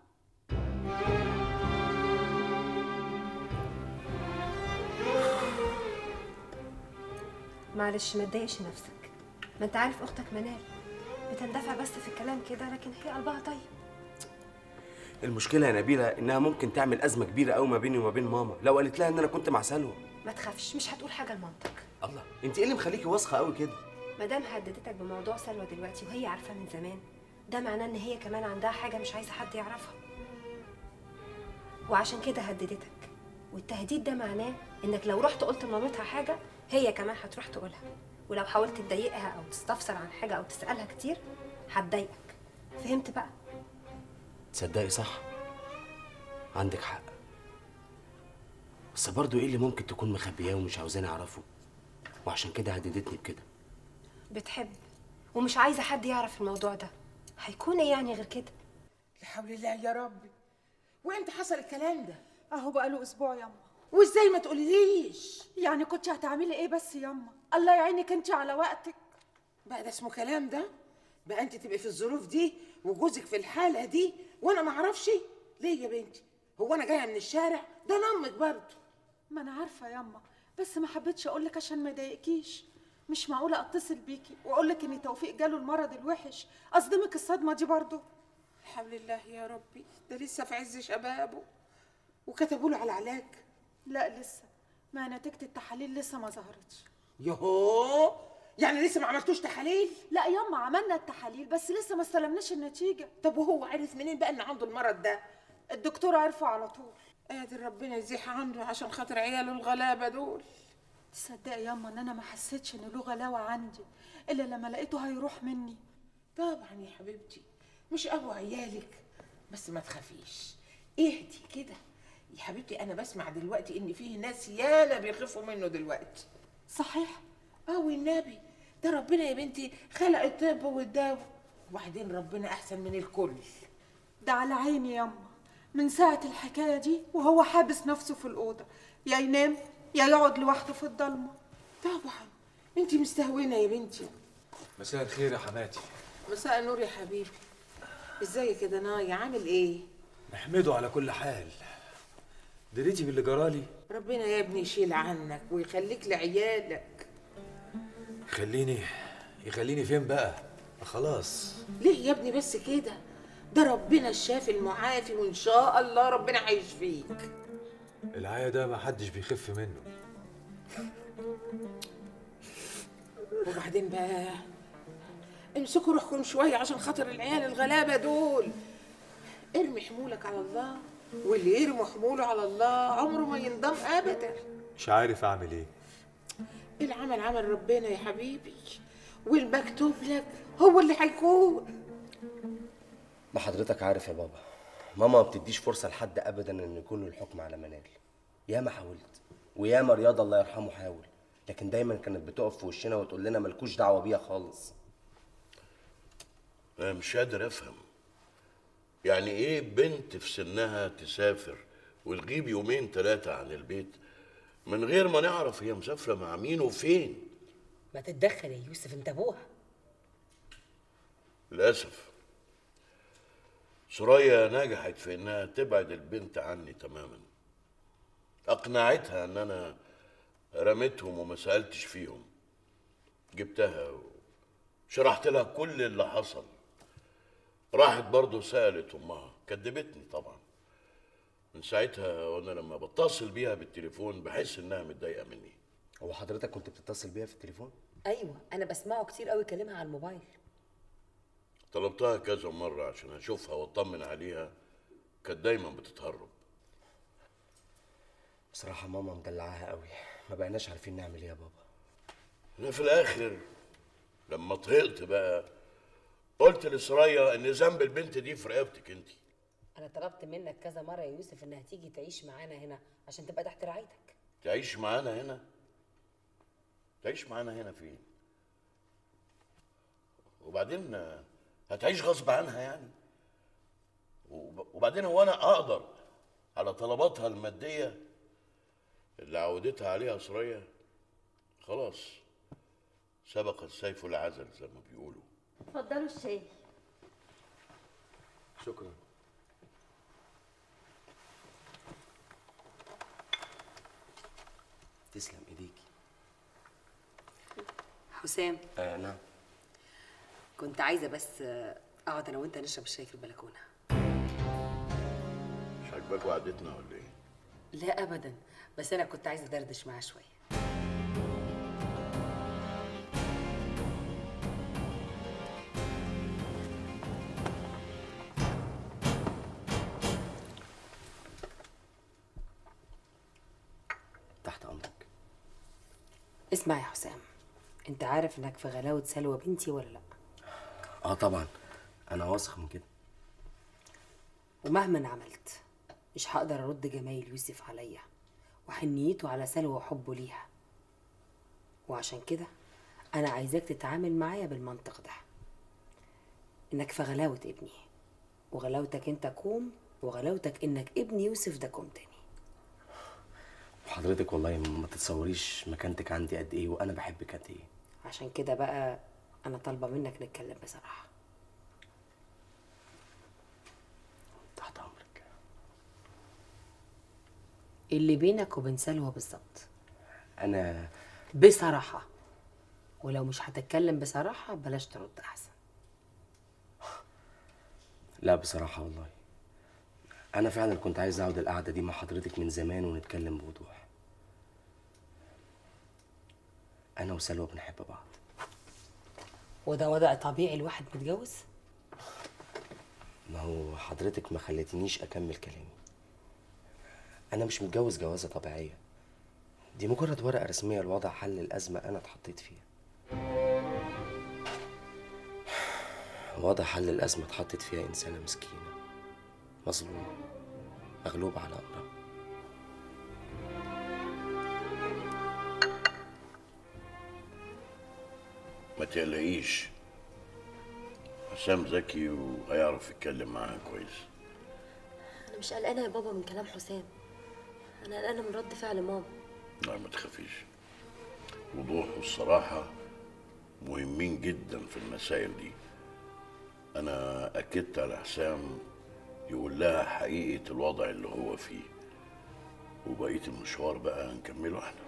معلش ما تضايقش نفسك ما انت عارف اختك منال بتندفع بس في الكلام كده لكن هي قلبها طيب المشكله يا نبيله انها ممكن تعمل ازمه كبيره قوي ما بيني وما بين ماما لو قالت لها ان انا كنت مع سلوى ما تخافش مش هتقول حاجه لمامتك الله انت ايه اللي مخليكي واثقه قوي كده ما دام هددتك بموضوع سلوى دلوقتي وهي عارفاه من زمان ده معناه ان هي كمان عندها حاجه مش عايزه حد يعرفها وعشان كده هددتك والتهديد ده معناه انك لو رحت قلت لمامتها حاجه هي كمان هتروح تقولها ولو حاولت تضايقها او تستفسر عن حاجه او تسالها كتير هتضايقك فهمت بقى تصدقي صح عندك حق بس برضه ايه اللي ممكن تكون مخبياه ومش عاوزاني اعرفه وعشان كده هددتني بكده بتحب ومش عايزه حد يعرف الموضوع ده هيكون ايه يعني غير كده لا حول الله يا ربي وامتى حصل الكلام ده اهو بقاله اسبوع ياما وازاي ما تقوليليش يعني كنت هتعملي ايه بس ياما الله يعينك انت على وقتك بقى ده اسمه كلام ده بقى انت تبقي في الظروف دي وجوزك في الحاله دي وانا ما اعرفش ليه يا بنتي هو انا جايه من الشارع ده انا امك برضه ما انا عارفه ياما بس ما حبيتش اقول لك عشان ما يضايقكيش مش معقوله اتصل بيكي واقول لك ان توفيق جاله المرض الوحش اصدمك الصدمه دي برضه حول الله يا ربي ده لسه في عز شبابه وكتبوا له على علاج لا لسه ما نتيجه التحاليل لسه ما ظهرتش يهو يعني لسه ما عملتوش تحاليل لا ياما عملنا التحاليل بس لسه ما استلمناش النتيجه طب وهو عرف منين بقى ان عنده المرض ده الدكتور عرفه على طول قادر ربنا يزيح عنده عشان خاطر عياله الغلابه دول تصدقي ياما ان انا ما حسيتش ان له غلاوه عندي الا لما لقيته هيروح مني طبعا يا حبيبتي مش ابو عيالك بس ما تخافيش اهدي كده يا حبيبتي انا بسمع دلوقتي ان فيه ناس يالا بيخافوا منه دلوقتي صحيح اه والنبي ده ربنا يا بنتي خلق الطب والدواء وبعدين ربنا احسن من الكل ده على عيني ياما من ساعه الحكايه دي وهو حابس نفسه في الاوضه يا ينام يا يقعد لوحده في الضلمه طبعا انت مستهونه يا بنتي مساء الخير يا حماتي مساء النور يا حبيبي ازيك يا دنايا عامل ايه نحمده على كل حال دريتي باللي جرالي ربنا يا ابني يشيل عنك ويخليك لعيالك يخليني يخليني فين بقى خلاص ليه يا ابني بس كده ده ربنا الشافي المعافي وان شاء الله ربنا هيشفيك العيا ده ما حدش بيخف منه وبعدين بقى امسكوا روحكم شويه عشان خاطر العيال الغلابه دول ارمي حمولك على الله واللي يرمي حموله على الله عمره ما ينضم ابدا مش عارف اعمل ايه العمل عمل ربنا يا حبيبي والمكتوب لك هو اللي هيكون ما حضرتك عارف يا بابا ماما ما بتديش فرصة لحد أبدا إن يكون له الحكم على منال ياما حاولت وياما رياض الله يرحمه حاول لكن دايما كانت بتقف في وشنا وتقول لنا ملكوش دعوة بيها خالص أنا مش قادر أفهم يعني إيه بنت في سنها تسافر وتغيب يومين ثلاثة عن البيت من غير ما نعرف هي مسافرة مع مين وفين ما تتدخل يا يوسف انت ابوها للأسف سوريا نجحت في إنها تبعد البنت عني تماما أقنعتها إن أنا رميتهم وما سألتش فيهم جبتها وشرحت لها كل اللي حصل راحت برضه سألت أمها كدبتني طبعا من ساعتها وأنا لما بتصل بيها بالتليفون بحس إنها متضايقة مني هو حضرتك كنت بتتصل بيها في التليفون؟ ايوه انا بسمعه كتير قوي كلامها على الموبايل طلبتها كذا مرة عشان أشوفها وأطمن عليها كانت دايما بتتهرب بصراحة ماما مدلعاها قوي ما بقيناش عارفين نعمل ايه يا بابا أنا في الآخر لما طهقت بقى قلت لسرية إن ذنب البنت دي في رقبتك أنت انا طلبت منك كذا مره يا يوسف انها تيجي تعيش معانا هنا عشان تبقى تحت رعايتك تعيش معانا هنا تعيش معانا هنا فين وبعدين آه، هتعيش غصب عنها يعني وب- وبعدين هو انا اقدر على طلباتها الماديه اللي عودتها عليها سرية خلاص سبق السيف العزل زي ما بيقولوا اتفضلوا الشاي شكرا تسلم ايديكي حسام آه نعم كنت عايزه بس آه، اقعد انا وانت نشرب الشاي في البلكونه مش عاجباك قعدتنا ولا ايه لا ابدا بس انا كنت عايزه ادردش معاه شويه تحت امرك اسمع يا حسام انت عارف انك في غلاوه سلوى بنتي ولا لا اه طبعا انا واثق من كده ومهما عملت مش هقدر ارد جمايل يوسف عليا وحنيته على سلوى وحبه ليها وعشان كده انا عايزاك تتعامل معايا بالمنطق ده انك في غلاوه ابني وغلاوتك انت كوم وغلاوتك انك ابن يوسف ده كوم تاني حضرتك والله ما تتصوريش مكانتك عندي قد ايه وانا بحبك قد ايه عشان كده بقى انا طالبه منك نتكلم بصراحه تحت امرك اللي بينك وبين سلوى بالظبط انا بصراحه ولو مش هتتكلم بصراحه بلاش ترد احسن لا بصراحه والله انا فعلا كنت عايز اقعد القعده دي مع حضرتك من زمان ونتكلم بوضوح انا وسلوى بنحب بعض وده وضع طبيعي الواحد متجوز ما هو حضرتك ما خليتنيش اكمل كلامي انا مش متجوز جوازه طبيعيه دي مجرد ورقه رسميه لوضع حل الازمه انا اتحطيت فيها وضع حل الازمه اتحطت فيها انسانه مسكينه مظلومه مغلوبه على امرها ما تقلقيش حسام ذكي وهيعرف يتكلم معاها كويس انا مش قلقانه يا بابا من كلام حسام انا قلقانه من رد فعل ماما لا ما تخافيش الوضوح والصراحة مهمين جدا في المسائل دي أنا أكدت على حسام يقول لها حقيقة الوضع اللي هو فيه وبقية المشوار بقى هنكمله احنا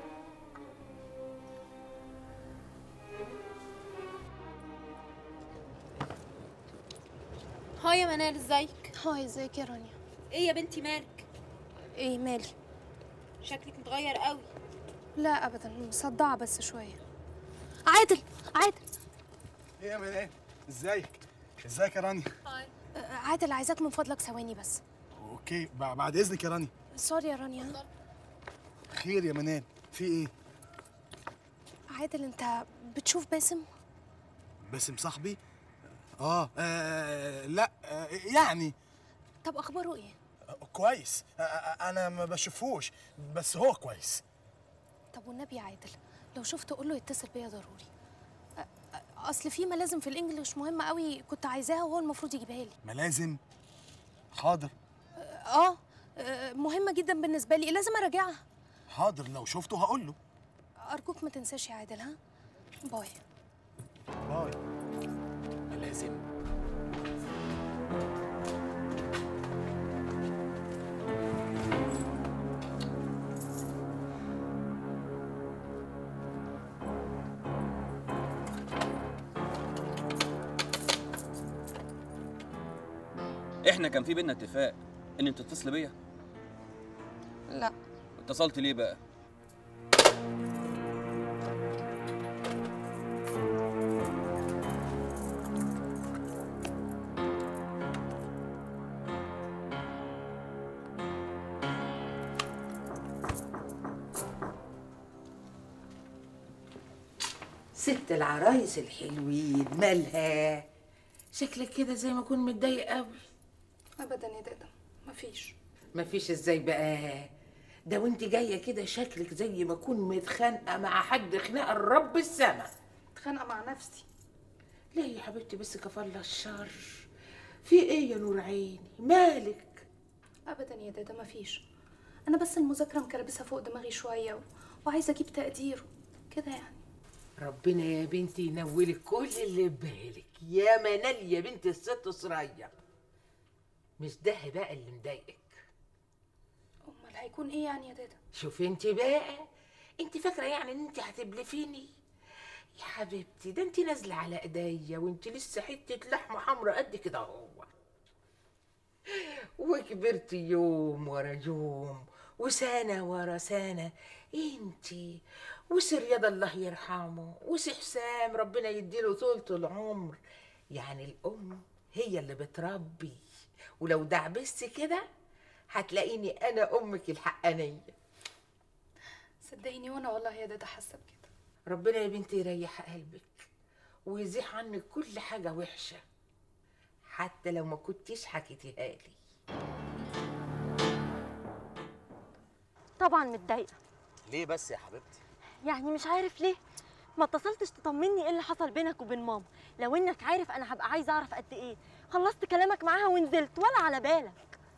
هاي يا منال ازيك هاي ازيك يا رانيا ايه يا بنتي مالك ايه مالي شكلك متغير قوي لا ابدا مصدعه بس شويه عادل عادل ايه يا منال ازيك ازيك يا رانيا آه، عادل عايزاك من فضلك ثواني بس اوكي بع- بعد اذنك يا رانيا سوري يا رانيا خير يا منال في ايه عادل انت بتشوف باسم باسم صاحبي اه, آه لا آه يعني طب اخباره ايه كويس آه آه، انا ما بشوفوش بس هو كويس طب والنبي يا عادل لو شفته قول له يتصل بيا ضروري أ- أ- اصل في ملازم في الانجليش مهمه قوي كنت عايزاها وهو المفروض يجيبها لي ملازم حاضر اه آه، مهمه جدا بالنسبه لي لازم اراجعها حاضر لو شفته هقول له ارجوك ما تنساش يا عادل ها باي باي ملازم احنا كان في بينا اتفاق ان انت تتصل بيا لا اتصلت ليه بقى ست العرايس الحلوين مالها شكلك كده زي ما اكون متضايق قوي ابدا يا دادا مفيش مفيش ازاي بقى ده وانت جايه كده شكلك زي ما اكون متخانقه مع حد خناقه الرب السما اتخانقه مع نفسي لا يا حبيبتي بس كفالة الشر في ايه يا نور عيني مالك ابدا يا دادا مفيش انا بس المذاكره مكربسه فوق دماغي شويه و... وعايزه اجيب تقدير كده يعني ربنا يا بنتي ينولك كل اللي ببالك يا منال يا بنت الست سرية مش ده بقى اللي مضايقك امال هيكون ايه يعني يا دادا شوفي انت بقى انت فاكره يعني ان انت هتبلفيني يا حبيبتي ده انت نازله على ايديا وانت لسه حته لحمه حمراء قد كده اهو وكبرت يوم ورا يوم وسنه ورا سنه انتي وسي رياض الله يرحمه وسي حسام ربنا يديله طولة العمر يعني الام هي اللي بتربي ولو دعبست كده هتلاقيني انا امك الحقانيه صدقيني وانا والله يا دادا حاسه بكده ربنا يا بنتي يريح قلبك ويزيح عنك كل حاجه وحشه حتى لو ما كنتيش حكيتيها لي طبعا متضايقه ليه بس يا حبيبتي يعني مش عارف ليه ما اتصلتش تطمني ايه اللي حصل بينك وبين ماما لو انك عارف انا هبقى عايزه اعرف قد ايه خلصت كلامك معاها ونزلت ولا على بالك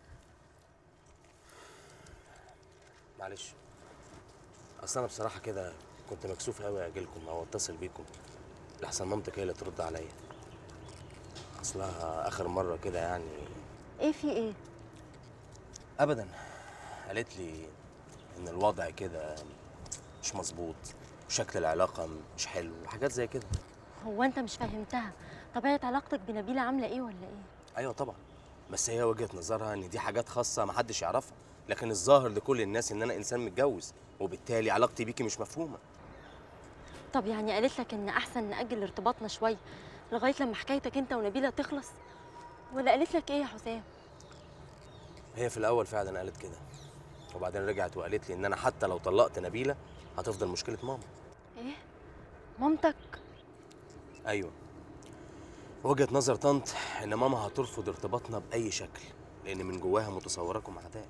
معلش اصل انا بصراحه كده كنت مكسوف قوي اجيلكم او اتصل بيكم لحسن مامتك هي اللي ترد عليا اصلها اخر مره كده يعني ايه في ايه ابدا قالت لي ان الوضع كده مش مظبوط وشكل العلاقه مش حلو وحاجات زي كده هو انت مش فهمتها طبيعه علاقتك بنبيله عامله ايه ولا ايه ايوه طبعا بس هي وجهه نظرها ان دي حاجات خاصه محدش يعرفها لكن الظاهر لكل الناس ان انا انسان متجوز وبالتالي علاقتي بيكي مش مفهومه طب يعني قالت لك ان احسن ناجل ارتباطنا شويه لغايه لما حكايتك انت ونبيله تخلص ولا قالت لك ايه يا حسام هي في الاول فعلا قالت كده وبعدين رجعت وقالت لي ان انا حتى لو طلقت نبيله هتفضل مشكله ماما ايه مامتك ايوه وجهه نظر طنط ان ماما هترفض ارتباطنا باي شكل لان من جواها متصوراكم اعداء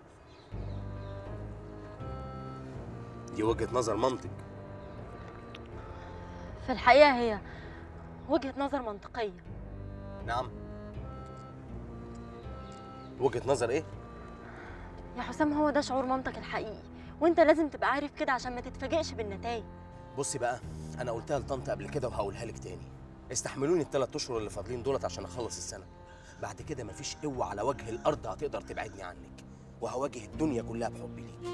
دي وجهه نظر مامتك في الحقيقه هي وجهه نظر منطقيه نعم وجهه نظر ايه يا حسام هو ده شعور مامتك الحقيقي وانت لازم تبقى عارف كده عشان ما تتفاجئش بالنتائج بصي بقى انا قلتها لطنط قبل كده وهقولها لك تاني استحملوني الثلاث اشهر اللي فاضلين دولت عشان اخلص السنه بعد كده مفيش قوه على وجه الارض هتقدر تبعدني عنك وهواجه الدنيا كلها بحبي ليك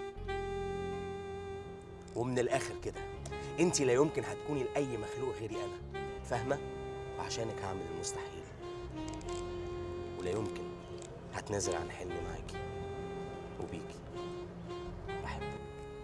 ومن الاخر كده انت لا يمكن هتكوني لاي مخلوق غيري انا فاهمه وعشانك هعمل المستحيل ولا يمكن هتنازل عن حلمي معاكي وبيكي بحبك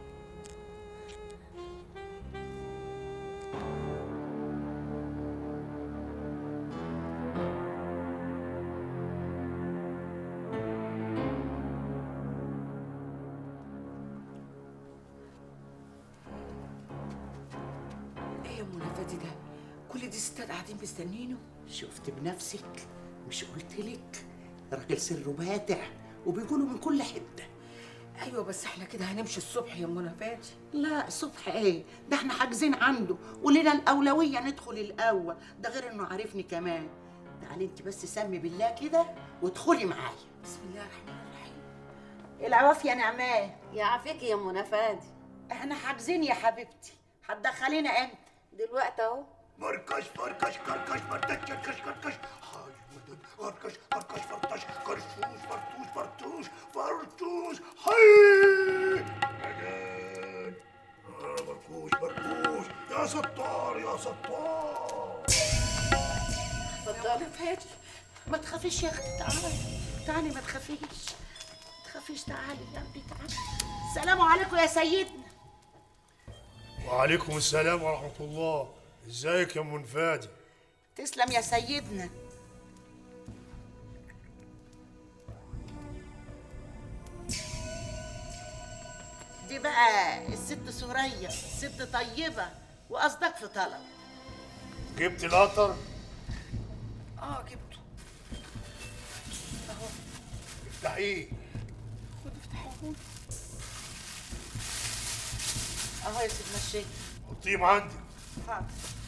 ايه يا منى فادي ده كل دي ستات قاعدين مستنينه شفت بنفسك مش قلت لك راجل سره باتع وبيقولوا من كل حته ايوه بس احنا كده هنمشي الصبح يا منى فادي لا صبح ايه ده احنا حاجزين عنده ولنا الاولويه ندخل الاول ده غير انه عارفني كمان تعالي انت بس سمي بالله كده وادخلي معايا بسم الله الرحمن الرحيم العوافيه يا نعمان يعافيكي يا منى فادي احنا حاجزين يا حبيبتي هتدخلينا امتى دلوقتي اهو مركش فركش كركش مرتش كركش كركش حاج مدد فركش فركش فرطش كرشوش فرتوش فرتوش فرتوش حي مدد آه، مركوش مركوش يا ستار يا ستار اتفضلي فادي ما تخافيش يا اختي تعالي تعالي ما تخافيش ما تخافيش تعالي جنبي تعالي السلام عليكم يا سيدنا وعليكم السلام ورحمة الله ازيك يا منفادي تسلم يا سيدنا دي بقى الست سورية ست طيبة وقصدك في طلب جبت القطر اه جبته اهو افتحيه خد افتحه اهو يا سيدنا الشيخ حطيه عندك حاضر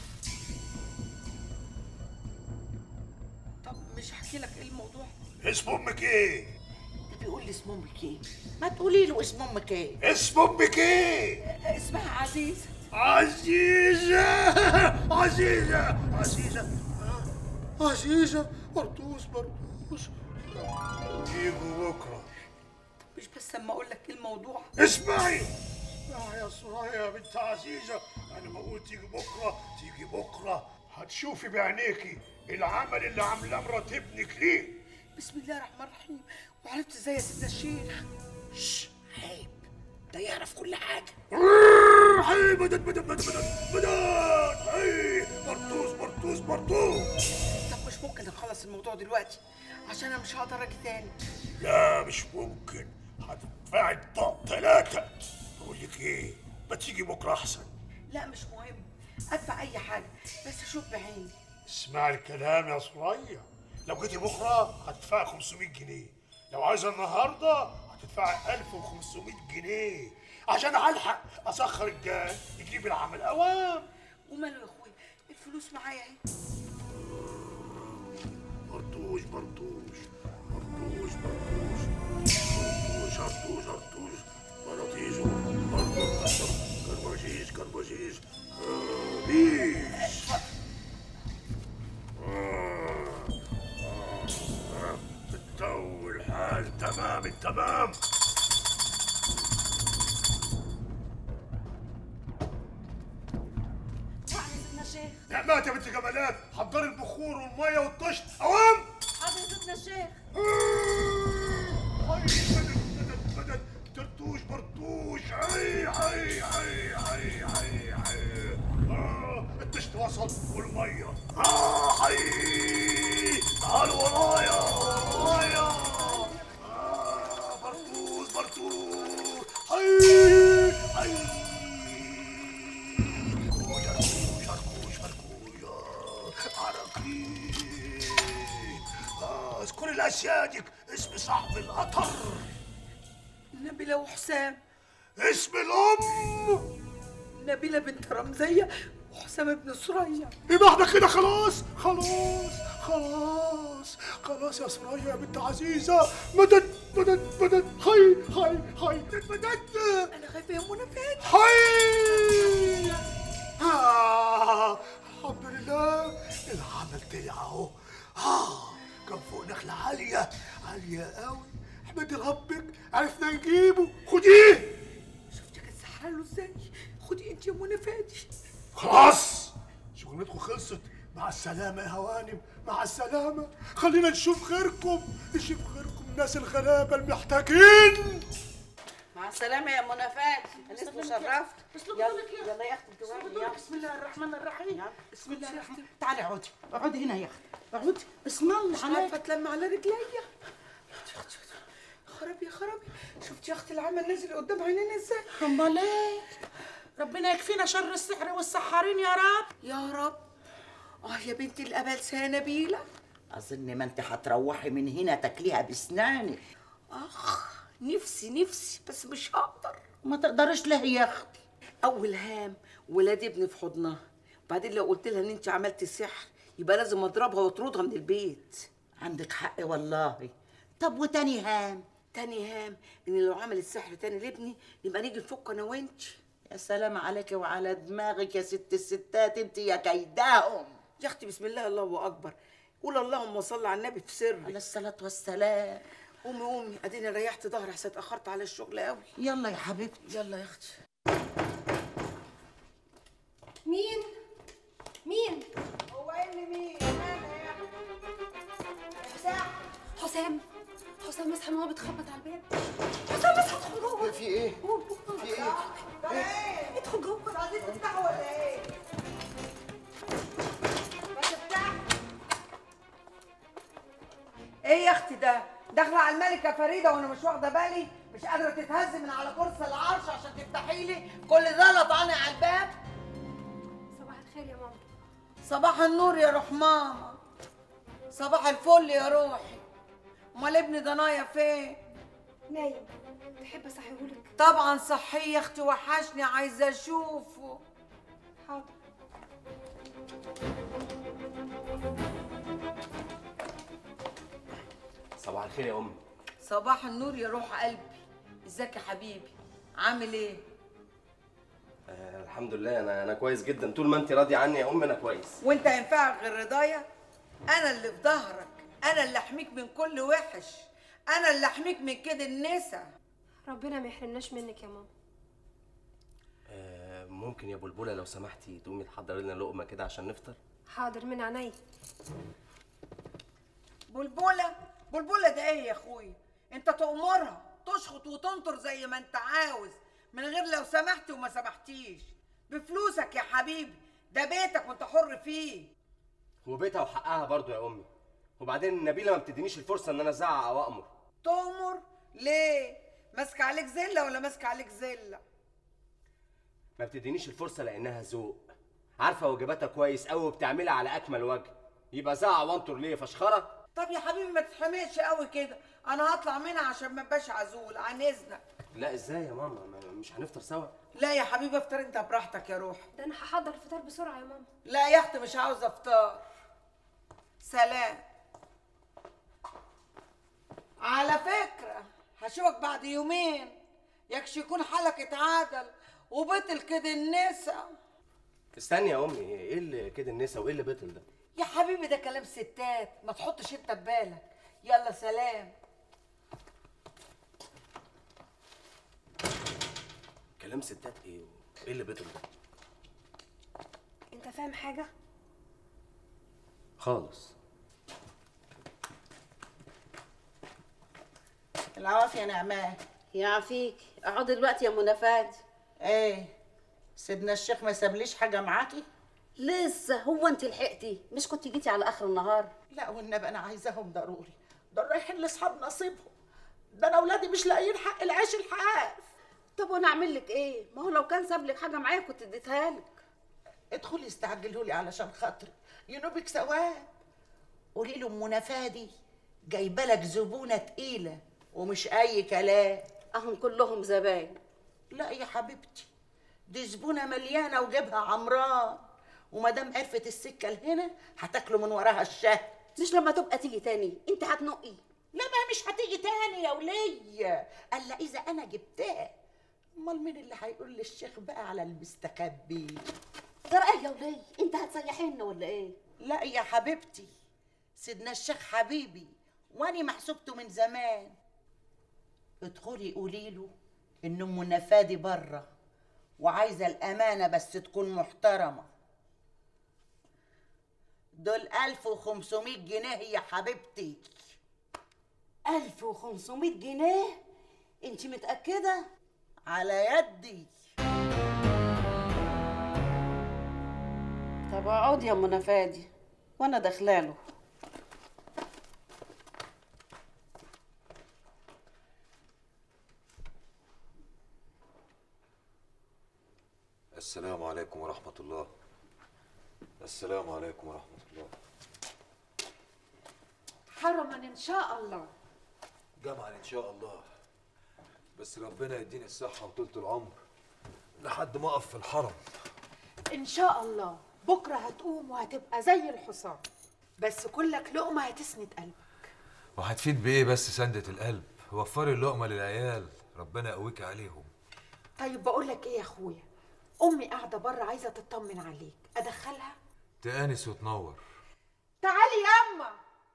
طب مش هحكي لك ايه الموضوع اسم امك ايه ده بيقول لي اسم امك ايه ما تقولي له اسم امك ايه اسم امك ايه اسمها عزيزة عزيزة عزيزة عزيزة عزيزة برطوس برطوس يجوا بكرة مش بس اما اقول لك ايه الموضوع اسمعي اسمعي يا سرايا يا بنت عزيزة أنا بقول تيجي بكرة تيجي بكرة هتشوفي بعينيكي العمل اللي عاملاه مرات ابنك ليه بسم الله الرحمن الرحيم وعرفت ازاي يا سيدنا الشيخ شش عيب ده يعرف كل حاجة حي بدت بدت بدت بدت بدت حي برطوس برطوس برطوس طب مش ممكن نخلص الموضوع دلوقتي عشان انا مش هقدر اجي تاني لا مش ممكن هتدفعي الطاق ثلاثة بقول لك ايه ما تيجي بكرة أحسن لا مش مهم ادفع اي حاجة بس اشوف بعيني اسمع الكلام يا سرية لو جيتي بكرة هتدفعي 500 جنيه لو عايزة النهاردة هتدفعي 1500 جنيه عشان الحق اسخر الجاي يجيب العمل اوام وماله يا اخويا الفلوس معايا اهي برطوش برطوش برطوش برطوش برطوش هرطوش هرطوش بلاطيزو برطوش كرباجيز كرباجيز آه، بيش آه، آه، التو الحال تمام التمام سيدنا الشيخ نعمات يا بنت جمالات حضري البخور والميه والطشت اوام حاضر يا سيدنا الشيخ هاي بدت بدت بدت ترتوش برتوش هاي هاي هاي هاي هاي هاي آه الطشت وصل والميه آه هاي تعالوا ورايا ورايا آه برتوش برتوش هاي هاي هركوش هركوش هركوش آه، عرقي آه، اذكري الاسيادك اسم صاحب القطر نبيلة وحسام اسم الام نبيلة بنت رمزية وحسام ابن سرية يبقى احنا كده خلاص خلاص خلاص خلاص يا سرايا يا بنت عزيزة مدد مدد مدد هاي هاي هاي مدد مدد أنا خايفة يا منى فين هاي آه الحمد لله العمل طلع اهو آه كان فوق نخلة عالية عالية قوي احمدي ربك عرفنا نجيبه خديه شفتي كانت سحرة له ازاي خدي انت يا منى فادي خلاص شغلتكم خلصت مع السلامة يا هوانم مع السلامة خلينا نشوف خيركم نشوف خيركم الناس الغلابة المحتاجين مع السلامة يا منى فادي أنا اسمه شرفت يلا يلا يا أختي جوابي يلا بسم الله الرحمن الرحيم بسم الله الرحمن تعالي اقعدي اقعدي هنا يا أختي اقعدي بسم الله مش عارفة اتلم على رجليا خرابي يا خرابي شفتي يا اختي العمل نازل قدام عينينا ازاي امال ايه ربنا يكفينا شر السحر والسحارين يا رب يا رب اه يا بنتي الابلسه يا نبيله اظن ما انت هتروحي من هنا تاكليها بسنانك اخ نفسي نفسي بس مش هقدر ما تقدرش ليه يا اختي اول هام ولاد ابني في حضنها بعدين لو قلت لها ان انت عملتي سحر يبقى لازم اضربها واطردها من البيت عندك حق والله طب وتاني هام تاني هام ان لو عملت سحر تاني لابني يبقى نيجي نفك انا وانت يا سلام عليك وعلى دماغك يا ست الستات انت يا كيداهم يا اختي بسم الله الله اكبر قول اللهم صل على النبي في سر على الصلاه والسلام قومي قومي اديني ريحت ظهري عشان اتاخرت على الشغل قوي يلا يا حبيبتي يلا يا اختي مين مين هو ايه اللي مين حسام حسام اصحى ماما بتخبط على الباب حسام اصحى ادخل جوه في ايه؟ في ايه؟ ادخل جوه مش عايزين تفتحوا ولا ايه؟ ما تفتح ايه يا اختي ده؟ داخله على الملكه فريده وانا مش واخده بالي مش قادره تتهز من على كرسي العرش عشان تفتحي لي كل ده لطعني على الباب صباح الخير يا ماما صباح النور يا روح ماما صباح الفل يا روحي امال ابني ضنايا فين نايم تحب اصحيهولك طبعا صحي يا اختي وحشني عايزه اشوفه حاضر صباح الخير يا امي صباح النور يا روح قلبي ازيك يا حبيبي عامل ايه آه الحمد لله انا انا كويس جدا طول ما انت راضيه عني يا امي انا كويس وانت ينفعك غير رضايا انا اللي في ظهرك انا اللي احميك من كل وحش انا اللي احميك من كده النسا ربنا ما يحرمناش منك يا ماما آه ممكن يا بلبله لو سمحتي تقومي تحضري لنا لقمه كده عشان نفطر حاضر من عينيا بلبله بلبله ده ايه يا اخويا انت تأمرها تشخط وتنطر زي ما انت عاوز من غير لو سمحت وما سمحتيش بفلوسك يا حبيبي ده بيتك وانت حر فيه وبيتها وحقها برضو يا امي وبعدين نبيله ما بتدينيش الفرصه ان انا ازعق او امر تؤمر ليه ماسكه عليك زله ولا ماسكه عليك زله ما بتدينيش الفرصه لانها ذوق عارفه واجباتها كويس قوي وبتعملها على اكمل وجه يبقى زعق وانطر ليه فشخره طب يا حبيبي ما تتحمقش قوي كده انا هطلع منها عشان ما ابقاش عزول عن اذنك لا ازاي يا ماما ما- مش هنفطر سوا لا يا حبيبي افطر انت براحتك يا روح ده انا هحضر الفطار بسرعه يا ماما لا يا اختي مش عاوزه افطار سلام على فكرة هشوفك بعد يومين يكش يكون حالك اتعادل وبطل كده النسا استني يا امي ايه اللي كده النسا وايه اللي بطل ده يا حبيبي ده كلام ستات ما تحطش انت ببالك يلا سلام كلام ستات ايه وايه اللي بطل ده انت فاهم حاجه خالص العافية يا نعمان يعافيك اقعدي دلوقتي يا منى فادي ايه سيدنا الشيخ ما سابليش حاجة معاكي لسه هو انت لحقتي مش كنت جيتي على اخر النهار لا والنبي انا عايزاهم ضروري دول رايحين لاصحاب نصيبهم ده انا اولادي مش لاقيين حق العيش الحقاف طب وانا اعمل لك ايه ما هو لو كان ساب لك حاجه معايا كنت اديتها لك ادخلي استعجلوا لي علشان خاطري ينوبك ثواب قولي له ام نفادي جايبه لك زبونه تقيله ومش اي كلام اهم كلهم زباين لا يا حبيبتي دي زبونه مليانه وجيبها عمران وما دام عرفت السكه لهنا هتاكلوا من وراها الشهد مش لما تبقى تيجي تاني انت هتنقي لا ما هي مش هتيجي تاني يا ولية الا اذا انا جبتها امال مين اللي هيقول للشيخ بقى على المستخبي ده ايه يا ولي انت هتسيحينا ولا ايه لا يا حبيبتي سيدنا الشيخ حبيبي واني محسوبته من زمان ادخلي قولي له ان ام نفادي بره وعايزه الامانه بس تكون محترمه دول 1500 جنيه يا حبيبتي 1500 جنيه انت متاكده على يدي طب اقعدي يا منى فادي وانا داخلاله السلام عليكم ورحمة الله السلام عليكم ورحمة الله حرما ان شاء الله جمعا إن شاء الله بس ربنا يديني الصحة وطولة العمر لحد ما أقف في الحرم ان شاء الله بكره هتقوم وهتبقى زي الحصان بس كلك لقمه هتسند قلبك وهتفيد بإيه بس سندة القلب وفري اللقمة للعيال ربنا يقويك عليهم طيب بقول لك ايه يا اخويا امي قاعده بره عايزه تطمن عليك ادخلها تآنس وتنور تعالي ياما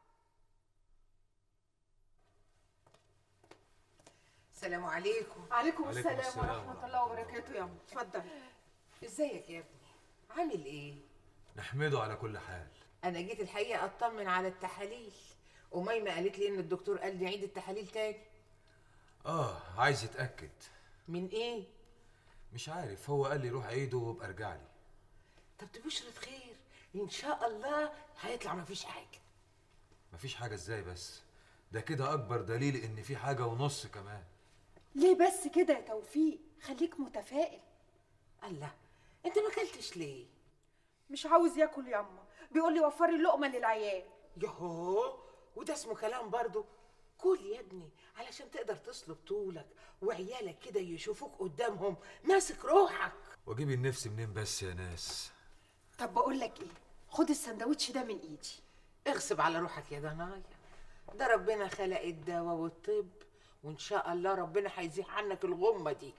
السلام عليكم عليكم عليكم السلام السلام ورحمه الله وبركاته ياما اتفضل ازيك يا ابني عامل ايه نحمده على كل حال انا جيت الحقيقه اطمن على التحاليل وميمه قالت لي ان الدكتور قال لي عيد التحاليل تاني آه عايز يتأكد من ايه مش عارف هو قال لي روح عيده وابقى ارجع لي طب تبشرة خير ان شاء الله هيطلع مفيش حاجه مفيش حاجة ازاي بس ده كده أكبر دليل إن في حاجة ونص كمان ليه بس كده يا توفيق خليك متفائل الله انت ما اكلتش ليه مش عاوز ياكل ياما بيقول لي وفري اللقمه للعيال يهو وده اسمه كلام برضو كل يا ابني علشان تقدر تصلب طولك وعيالك كده يشوفوك قدامهم ماسك روحك واجيب النفس منين بس يا ناس طب بقول لك ايه خد السندوتش ده من ايدي اغصب على روحك يا دنايا ده ربنا خلق الدواء والطب وان شاء الله ربنا هيزيح عنك الغمه دي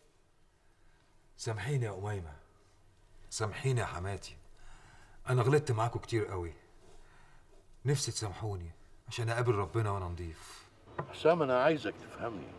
سامحيني يا أميمة سامحيني يا حماتي أنا غلطت معاكم كتير قوي نفسي تسامحوني عشان أقابل ربنا وأنا نضيف حسام انا عايزك تفهمني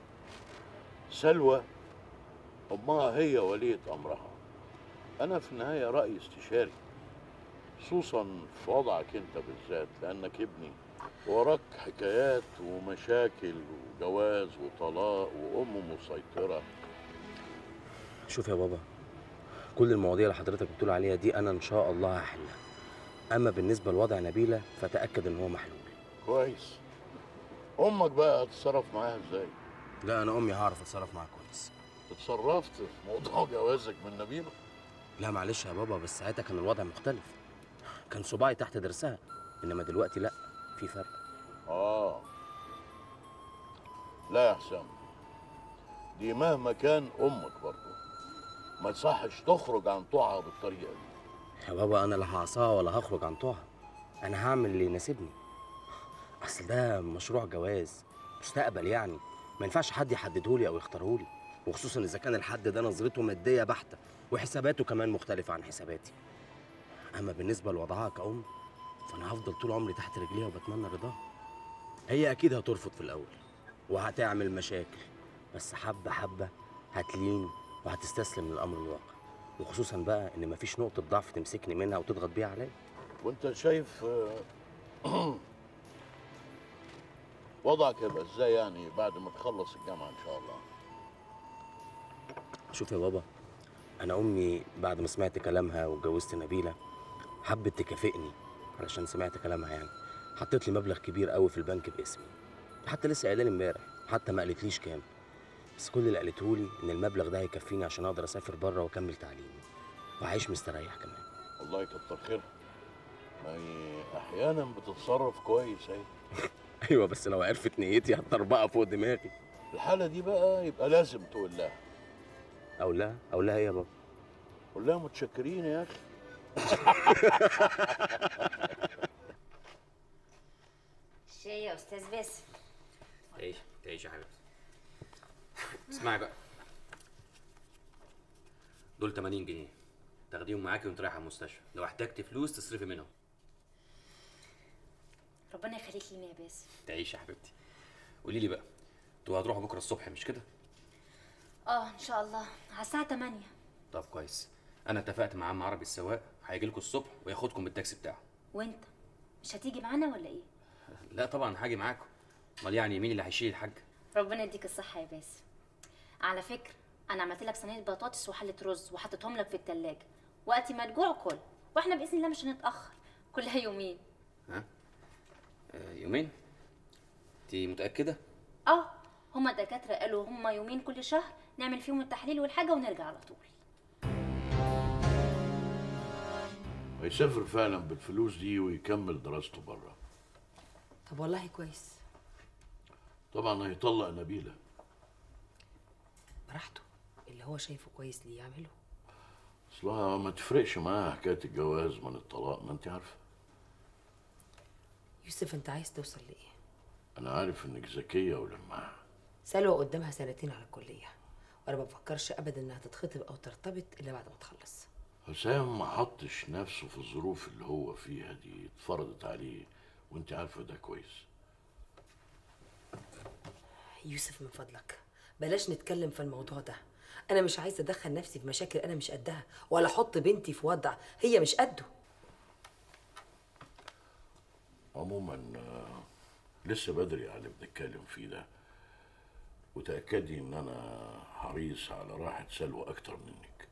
سلوى امها هي ولية امرها انا في النهاية رأي استشاري خصوصا في وضعك انت بالذات لانك ابني وراك حكايات ومشاكل وجواز وطلاق وام مسيطرة شوف يا بابا كل المواضيع اللي حضرتك بتقول عليها دي انا ان شاء الله هحلها اما بالنسبه لوضع نبيله فتاكد ان هو محلول كويس امك بقى هتتصرف معاها ازاي لا انا امي هعرف اتصرف معاها كويس اتصرفت في موضوع جوازك من نبيله لا معلش يا بابا بس ساعتها كان الوضع مختلف كان صباعي تحت ضرسها انما دلوقتي لا في فرق اه لا يا حسام دي مهما كان امك برضه ما يصحش تخرج عن طوعها بالطريقه دي يا بابا انا لا هعصاها ولا هخرج عن طوعها انا هعمل اللي يناسبني اصل ده مشروع جواز مستقبل يعني ما ينفعش حد يحددهولي او يختارهولي وخصوصا اذا كان الحد ده نظرته ماديه بحته وحساباته كمان مختلفه عن حساباتي اما بالنسبه لوضعها كأم فانا هفضل طول عمري تحت رجليها وبتمنى رضاها هي اكيد هترفض في الاول وهتعمل مشاكل بس حبه حبه هتلين وهتستسلم للامر الواقع وخصوصا بقى ان مفيش نقطه ضعف تمسكني منها وتضغط بيها عليا وانت شايف آه، وضعك هيبقى ازاي يعني بعد ما تخلص الجامعه ان شاء الله شوف يا بابا انا امي بعد ما سمعت كلامها واتجوزت نبيله حبت تكافئني علشان سمعت كلامها يعني حطيت لي مبلغ كبير قوي في البنك باسمي حتى لسه قايله لي امبارح حتى ما قالتليش كام بس كل اللي قالته لي ان المبلغ ده هيكفيني عشان اقدر اسافر بره واكمل تعليمي واعيش مستريح كمان الله يكتر خيرها ما هي احيانا بتتصرف كويس اهي ايوه بس لو عرفت نيتي هتطربقها فوق دماغي الحاله دي بقى يبقى لازم تقول لها اقول لها اقول لها ايه يا بابا قول لها متشكرين يا اخي شاي يا استاذ باسم تعيش تعيش يا حبيبتي اسمعي بقى دول 80 جنيه تاخديهم معاكي وانت رايحه المستشفى لو احتجتي فلوس تصرفي منهم ربنا يخليك لينا يا باسم تعيش يا حبيبتي قولي لي بقى انتوا هتروحوا بكره الصبح مش كده اه ان شاء الله على الساعه 8 طب كويس انا اتفقت مع عم عربي السواق هيجي لكم الصبح وياخدكم بالتاكسي بتاعه وانت مش هتيجي معانا ولا ايه لا طبعا هاجي معاكم امال يعني مين اللي هيشيل الحاج ربنا يديك الصحه يا باسم على فكره انا عملت لك صينيه بطاطس وحله رز وحطيتهم لك في التلاجة وقتي ما تجوع كل واحنا باذن الله مش هنتاخر كلها يومين ها آه يومين انت متاكده اه هما الدكاتره قالوا هما يومين كل شهر نعمل فيهم التحليل والحاجه ونرجع على طول هيسافر فعلا بالفلوس دي ويكمل دراسته بره طب والله كويس طبعا هيطلق نبيله براحته اللي هو شايفه كويس ليه يعمله اصلها ما تفرقش معاها حكايه الجواز من الطلاق ما انت عارفه يوسف انت عايز توصل لايه انا عارف انك ذكيه ولماحه سلوى قدامها سنتين على الكليه وانا ما بفكرش ابدا انها تتخطب او ترتبط الا بعد ما تخلص حسام ما حطش نفسه في الظروف اللي هو فيها دي اتفرضت عليه وانت عارفه ده كويس يوسف من فضلك بلاش نتكلم في الموضوع ده انا مش عايزه ادخل نفسي في مشاكل انا مش قدها ولا احط بنتي في وضع هي مش قده عموما آه، لسه بدري على اللي بنتكلم فيه ده وتأكدي ان انا حريص على راحة سلوى اكتر منك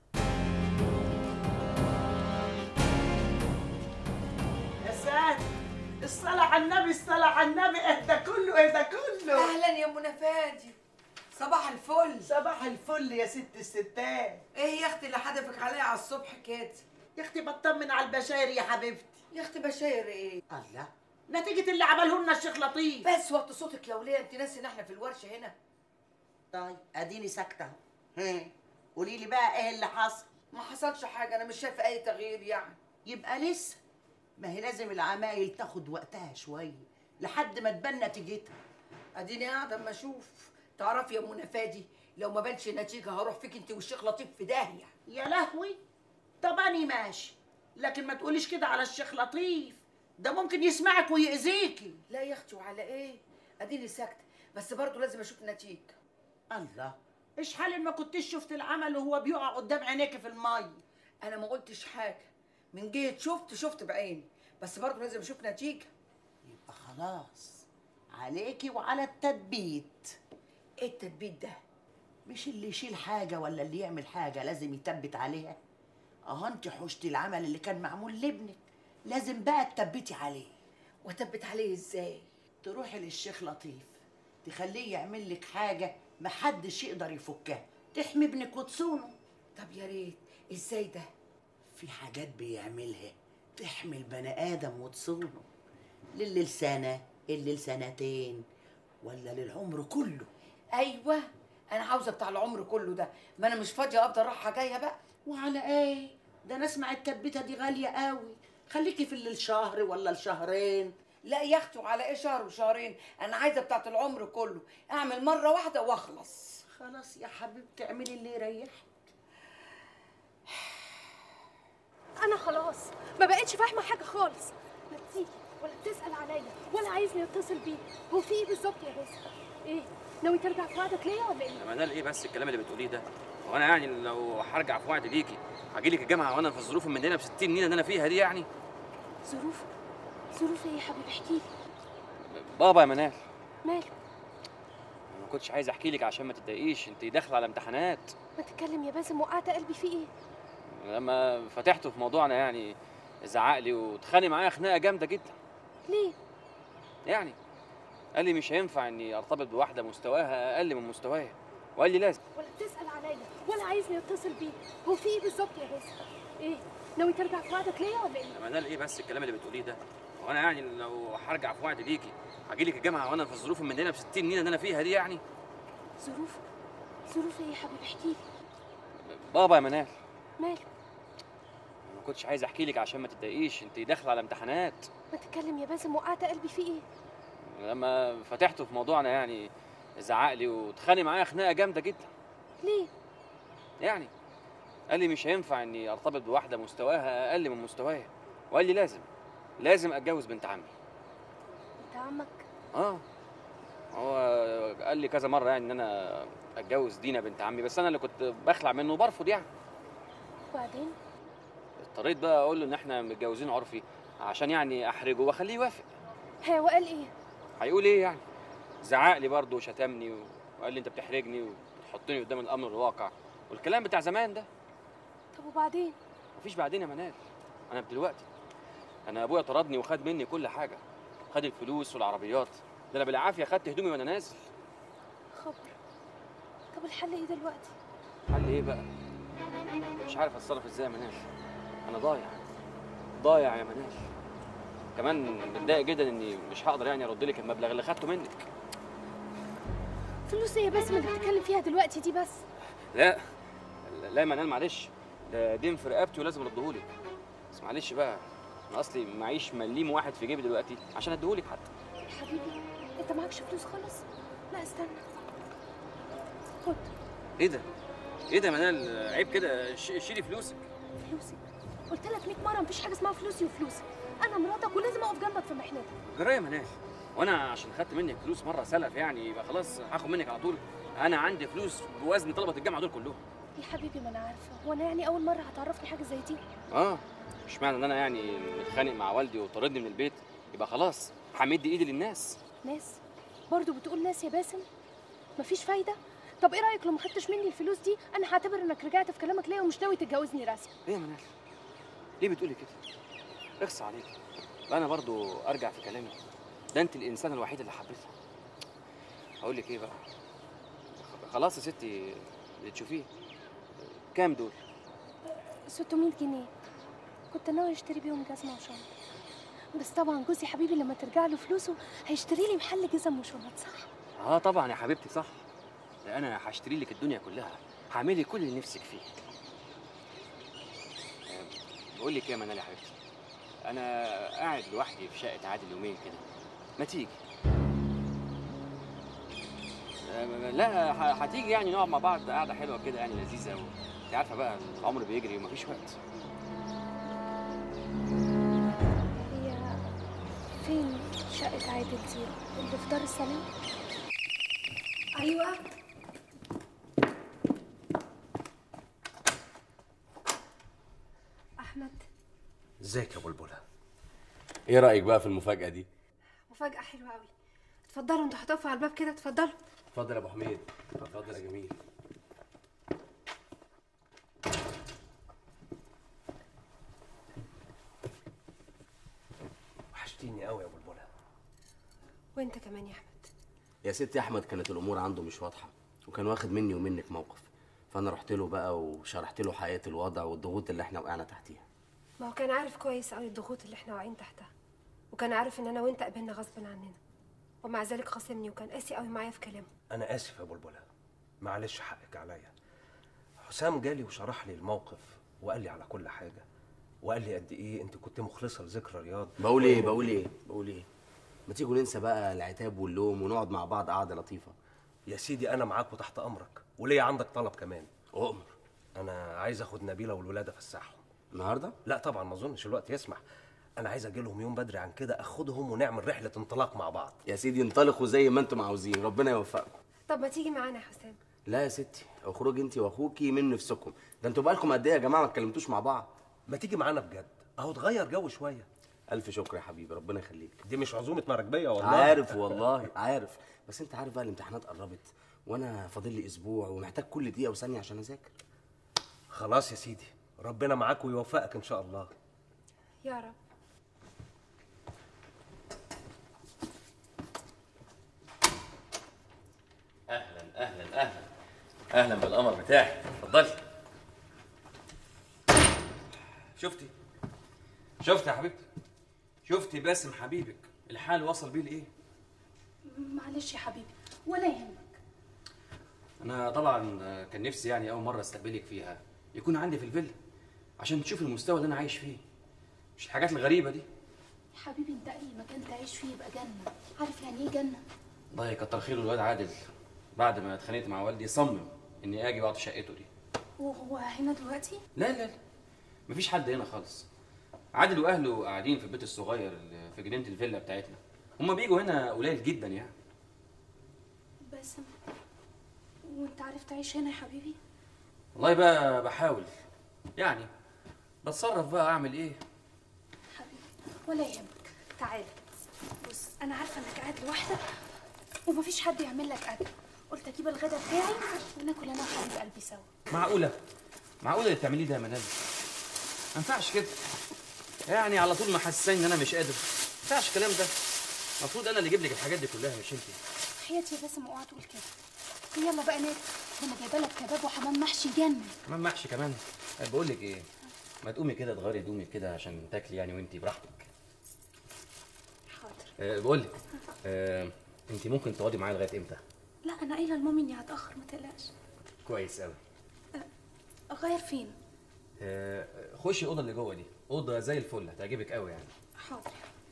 يا ساتر الصلاة على النبي الصلاة على النبي اهدى كله اهدى كله اهلا يا منى فادي صباح الفل صباح الفل يا ست الستات ايه يا اختي اللي حدفك عليا على الصبح كده يا اختي بطمن على البشاير يا حبيبتي يا اختي بشاير ايه الله نتيجة اللي عمله لنا الشيخ لطيف بس وطي صوتك يا وليه انت ناسي ان احنا في الورشه هنا طيب اديني ساكتة اهو ها، قولي لي بقى ايه اللي حصل ما حصلش حاجه انا مش شايفه اي تغيير يعني يبقى لسه ما هي لازم العمايل تاخد وقتها شوية لحد ما تبان نتيجتها اديني قاعده اما اشوف تعرفي يا منى فادي لو ما بانش نتيجه هروح فيك انت والشيخ لطيف في داهيه يا لهوي طب اني ماشي لكن ما تقوليش كده على الشيخ لطيف ده ممكن يسمعك ويأذيكي لا يا اختي وعلى ايه اديني ساكته بس برضه لازم اشوف نتيجه الله ايش حال ما كنتش شفت العمل وهو بيقع قدام عينيك في المي انا ما قلتش حاجه من جهه شفت شفت بعيني بس برضه لازم اشوف نتيجه يبقى خلاص عليكي وعلى التثبيت ايه التثبيت ده مش اللي يشيل حاجة ولا اللي يعمل حاجة لازم يثبت عليها اه انت حشتي العمل اللي كان معمول لابنك لازم بقى تثبتي عليه واثبت عليه ازاي تروحي للشيخ لطيف تخليه يعمل لك حاجة محدش يقدر يفكها تحمي ابنك وتصونه طب يا ريت ازاي ده في حاجات بيعملها تحمي البني ادم وتصونه للي لسنة اللي لسنتين ولا للعمر كله ايوه انا عاوزه بتاع العمر كله ده ما انا مش فاضيه افضل رايحه جايه بقى وعلى ايه ده انا اسمع التثبيته دي غاليه قوي خليكي في اللي الشهر ولا الشهرين لا يا اختي وعلى ايه شهر وشهرين انا عايزه بتاعت العمر كله اعمل مره واحده واخلص خلاص يا حبيبتي اعملي اللي يريحك انا خلاص ما بقتش فاهمه حاجه خالص لا بتيجي ولا بتسال عليا ولا عايزني اتصل بيه هو في ايه بالظبط يا باسم ايه ناوي ترجع في وعدك ليا ولا ايه يا منال ايه بس الكلام اللي بتقوليه ده هو انا يعني لو هرجع في وعد ليكي هاجي لك الجامعه وانا في الظروف المدينه ب 60 نيله اللي انا فيها دي يعني ظروف ظروف ايه يا حبيبي احكي لي بابا يا منال ماله أنا ما كنتش عايز احكي لك عشان ما تتضايقيش انت داخله على امتحانات ما تتكلم يا باسم وقعت قلبي في ايه لما فتحته في موضوعنا يعني زعق لي واتخانق معايا خناقه جامده جدا ليه يعني قال لي مش هينفع اني ارتبط بواحده مستواها اقل من مستوايا وقال لي لازم ولا بتسال عليا ولا عايزني اتصل بيه هو في ايه بالظبط يا باسم ايه ناوي ترجع في وعدك ليا ولا ايه يا منال ايه بس الكلام اللي بتقوليه ده هو انا يعني لو هرجع في وعد ليكي هاجي لك الجامعه وانا في الظروف المدينه ب 60 نيله اللي انا فيها دي يعني ظروف ظروف ايه يا حبيبي احكي لي بابا يا منال ماله ما كنتش عايز احكي لك عشان ما تتضايقيش انت داخله على امتحانات ما تتكلم يا باسم وقعت قلبي في ايه لما فتحته في موضوعنا يعني زعق لي واتخانق معايا خناقه جامده جدا ليه يعني قال لي مش هينفع اني ارتبط بواحده مستواها اقل من مستوايا وقال لي لازم لازم اتجوز بنت عمي انت عمك اه هو قال لي كذا مره يعني ان انا اتجوز دينا بنت عمي بس انا اللي كنت بخلع منه وبرفض يعني وبعدين اضطريت بقى اقول له ان احنا متجوزين عرفي عشان يعني احرجه واخليه يوافق ها وقال ايه هيقول ايه يعني زعق لي برضه وشتمني وقال لي انت بتحرجني وتحطني قدام الامر الواقع والكلام بتاع زمان ده طب وبعدين مفيش بعدين يا منال انا دلوقتي انا ابويا طردني وخد مني كل حاجه خد الفلوس والعربيات ده انا بالعافيه خدت هدومي وانا نازل خبر طب الحل ايه دلوقتي حل ايه بقى مش عارف اتصرف ازاي يا منال انا ضايع ضايع يا منال كمان متضايق جدا اني مش هقدر يعني ارد لك المبلغ اللي خدته منك فلوس ايه يا باسم اللي بتتكلم فيها دلوقتي دي بس لا لا يا منال معلش ده دين في رقبتي ولازم ارده لك بس معلش بقى انا اصلي معيش مليم واحد في جيبي دلوقتي عشان اديهولك حتى حبيبي انت معكش فلوس خالص لا استنى خد ايه ده ايه ده يا منال عيب كده ش- شيلي فلوسك فلوسي قلت لك 100 مره مفيش حاجه اسمها فلوسي وفلوسك انا مراتك ولازم اقف جنبك في محنتك جرايه يا منال وانا عشان خدت منك فلوس مره سلف يعني يبقى خلاص هاخد منك على طول انا عندي فلوس بوزن طلبه الجامعه دول كلهم يا حبيبي ما انا عارفه هو انا يعني اول مره هتعرفني حاجه زي دي اه مش معنى ان انا يعني متخانق مع والدي وطردني من البيت يبقى خلاص همد ايدي للناس ناس برضو بتقول ناس يا باسم مفيش فايده طب ايه رايك لو ما خدتش مني الفلوس دي انا هعتبر انك رجعت في كلامك ليا ومش ناوي تتجوزني رسمي ايه يا منال ليه بتقولي كده اخص عليك بقى انا برضو ارجع في كلامي ده انت الانسان الوحيد اللي حبيتها هقول لك ايه بقى خلاص يا ستي اللي تشوفيه كام دول 600 جنيه كنت ناوي اشتري بيهم جزمه وشنطه بس طبعا جوزي حبيبي لما ترجع له فلوسه هيشتري لي محل جزم وشنط صح اه طبعا يا حبيبتي صح ده انا هشتري لك الدنيا كلها هعملي كل اللي نفسك فيه آه، بقول لك ايه يا منال يا حبيبتي انا قاعد لوحدي في شقه عادل يومين كده ما تيجي آه، لا ه- هتيجي يعني نقعد مع بعض قعده حلوه كده يعني لذيذه و... انت عارفه بقى العمر بيجري ومفيش وقت هي فين شقه عادل دي اللي في دار السلام ايوه احمد ازيك يا بلبله ايه رايك بقى في المفاجاه دي مفاجأة حلوة قوي اتفضلوا انتوا هتقفوا على الباب كده اتفضلوا اتفضل يا ابو حميد اتفضل يا جميل وحشتيني قوي يا بلبله وانت كمان يا احمد يا ستي احمد كانت الامور عنده مش واضحه وكان واخد مني ومنك موقف فانا رحت له بقى وشرحت له حقيقه الوضع والضغوط اللي احنا وقعنا تحتيها ما هو كان عارف كويس قوي الضغوط اللي احنا واقعين تحتها وكان عارف ان انا وانت قابلنا غصب عننا ومع ذلك خاصمني وكان قاسي قوي معايا في كلامه انا اسف يا بلبله معلش حقك عليا حسام جالي وشرح لي الموقف وقال لي على كل حاجه وقال لي قد ايه انت كنت مخلصه لذكرى رياض بقول ايه بقول ايه بقول ايه ما تيجوا ننسى بقى العتاب واللوم ونقعد مع بعض قعده لطيفه يا سيدي انا معاك وتحت امرك وليا عندك طلب كمان اؤمر انا عايز اخد نبيله والولاده افسحهم النهارده لا طبعا ما اظنش الوقت يسمح انا عايز اجي لهم يوم بدري عن كده اخدهم ونعمل رحله انطلاق مع بعض يا سيدي انطلقوا زي ما انتم عاوزين ربنا يوفقكم طب ما تيجي معانا يا حسام لا يا ستي اخرجي انت واخوكي من نفسكم ده انتوا بقالكم قد ايه يا جماعه ما اتكلمتوش مع بعض ما تيجي معانا بجد اهو تغير جو شويه الف شكر يا حبيبي ربنا يخليك دي مش عزومه مراكبيه والله عارف والله عارف بس انت عارف بقى الامتحانات قربت وانا فاضل لي اسبوع ومحتاج كل دقيقه وثانيه عشان اذاكر خلاص يا سيدي ربنا معاك ويوفقك ان شاء الله يا رب اهلا اهلا اهلا اهلا بالقمر بتاعي اتفضلي شفتي شفتي يا حبيبتي شفتي باسم حبيبك الحال وصل بيه لايه معلش يا حبيبي ولا يهمك انا طبعا كان نفسي يعني اول مره استقبلك فيها يكون عندي في الفيلا عشان تشوف المستوى اللي انا عايش فيه مش الحاجات الغريبه دي يا حبيبي انت اي مكان تعيش فيه يبقى جنه عارف يعني ايه جنه والله كتر خيره الواد عادل بعد ما اتخانقت مع والدي صمم اني اجي واقعد في شقته دي وهو هنا دلوقتي لا لا لا مفيش حد هنا خالص عادل واهله قاعدين في البيت الصغير اللي في جنينه الفيلا بتاعتنا هما بيجوا هنا قليل جدا يعني باسم وانت عارف تعيش هنا يا حبيبي والله بقى بحاول يعني بتصرف بقى اعمل ايه ولا يهمك تعالى بص انا عارفه انك قاعد لوحدك ومفيش حد يعمل لك اكل قلت اجيب الغدا بتاعي وناكل انا وحبيب قلبي سوا معقوله معقوله اللي بتعمليه ده يا منال ما ينفعش كده يعني على طول محسساني ان انا مش قادر ما ينفعش الكلام ده المفروض انا اللي اجيب لك الحاجات دي كلها مش انت حياتي يا باسم اوعى تقول كده يلا بقى ناكل ده انا جايبه لك كباب وحمام محشي جنن كمان محشي كمان طيب بقول لك ايه ما تقومي كده تغيري هدومك كده عشان تاكلي يعني وانت براحتك حاضر أه بقول لك أه انت ممكن تقعدي معايا لغايه امتى لا انا قايله لمامي اني هتاخر ما تقلقش كويس قوي اغير فين أه خشي الاوضه اللي جوه دي اوضه زي الفل هتعجبك قوي يعني حاضر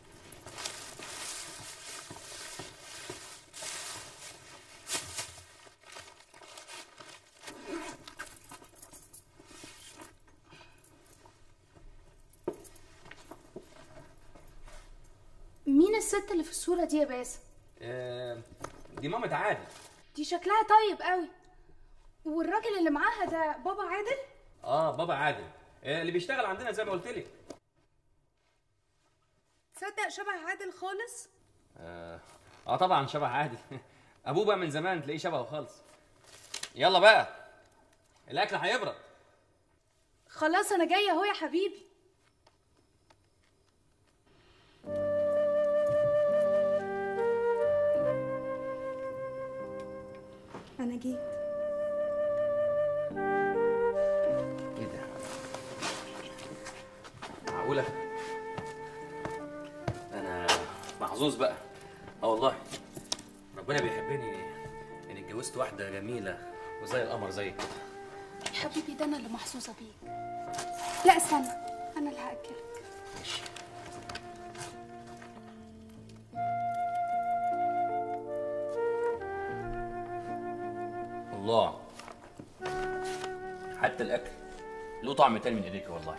مين الست اللي في الصورة دي يا باسم؟ أه دي مامة عادل دي شكلها طيب قوي والراجل اللي معاها ده بابا عادل؟ اه بابا عادل أه اللي بيشتغل عندنا زي ما قلت لك تصدق شبه عادل خالص؟ اه, آه طبعا شبه عادل ابوه بقى من زمان تلاقيه شبهه خالص يلا بقى الاكل هيبرد خلاص انا جايه اهو يا حبيبي انا جيت ايه ده معقوله انا محظوظ بقى اه والله ربنا بيحبني اني اتجوزت واحده جميله وزي القمر زيك كده يا حبيبي ده انا اللي محظوظه بيك لا استنى انا اللي هاكلك الله حتى الاكل له طعم تاني من ايديك والله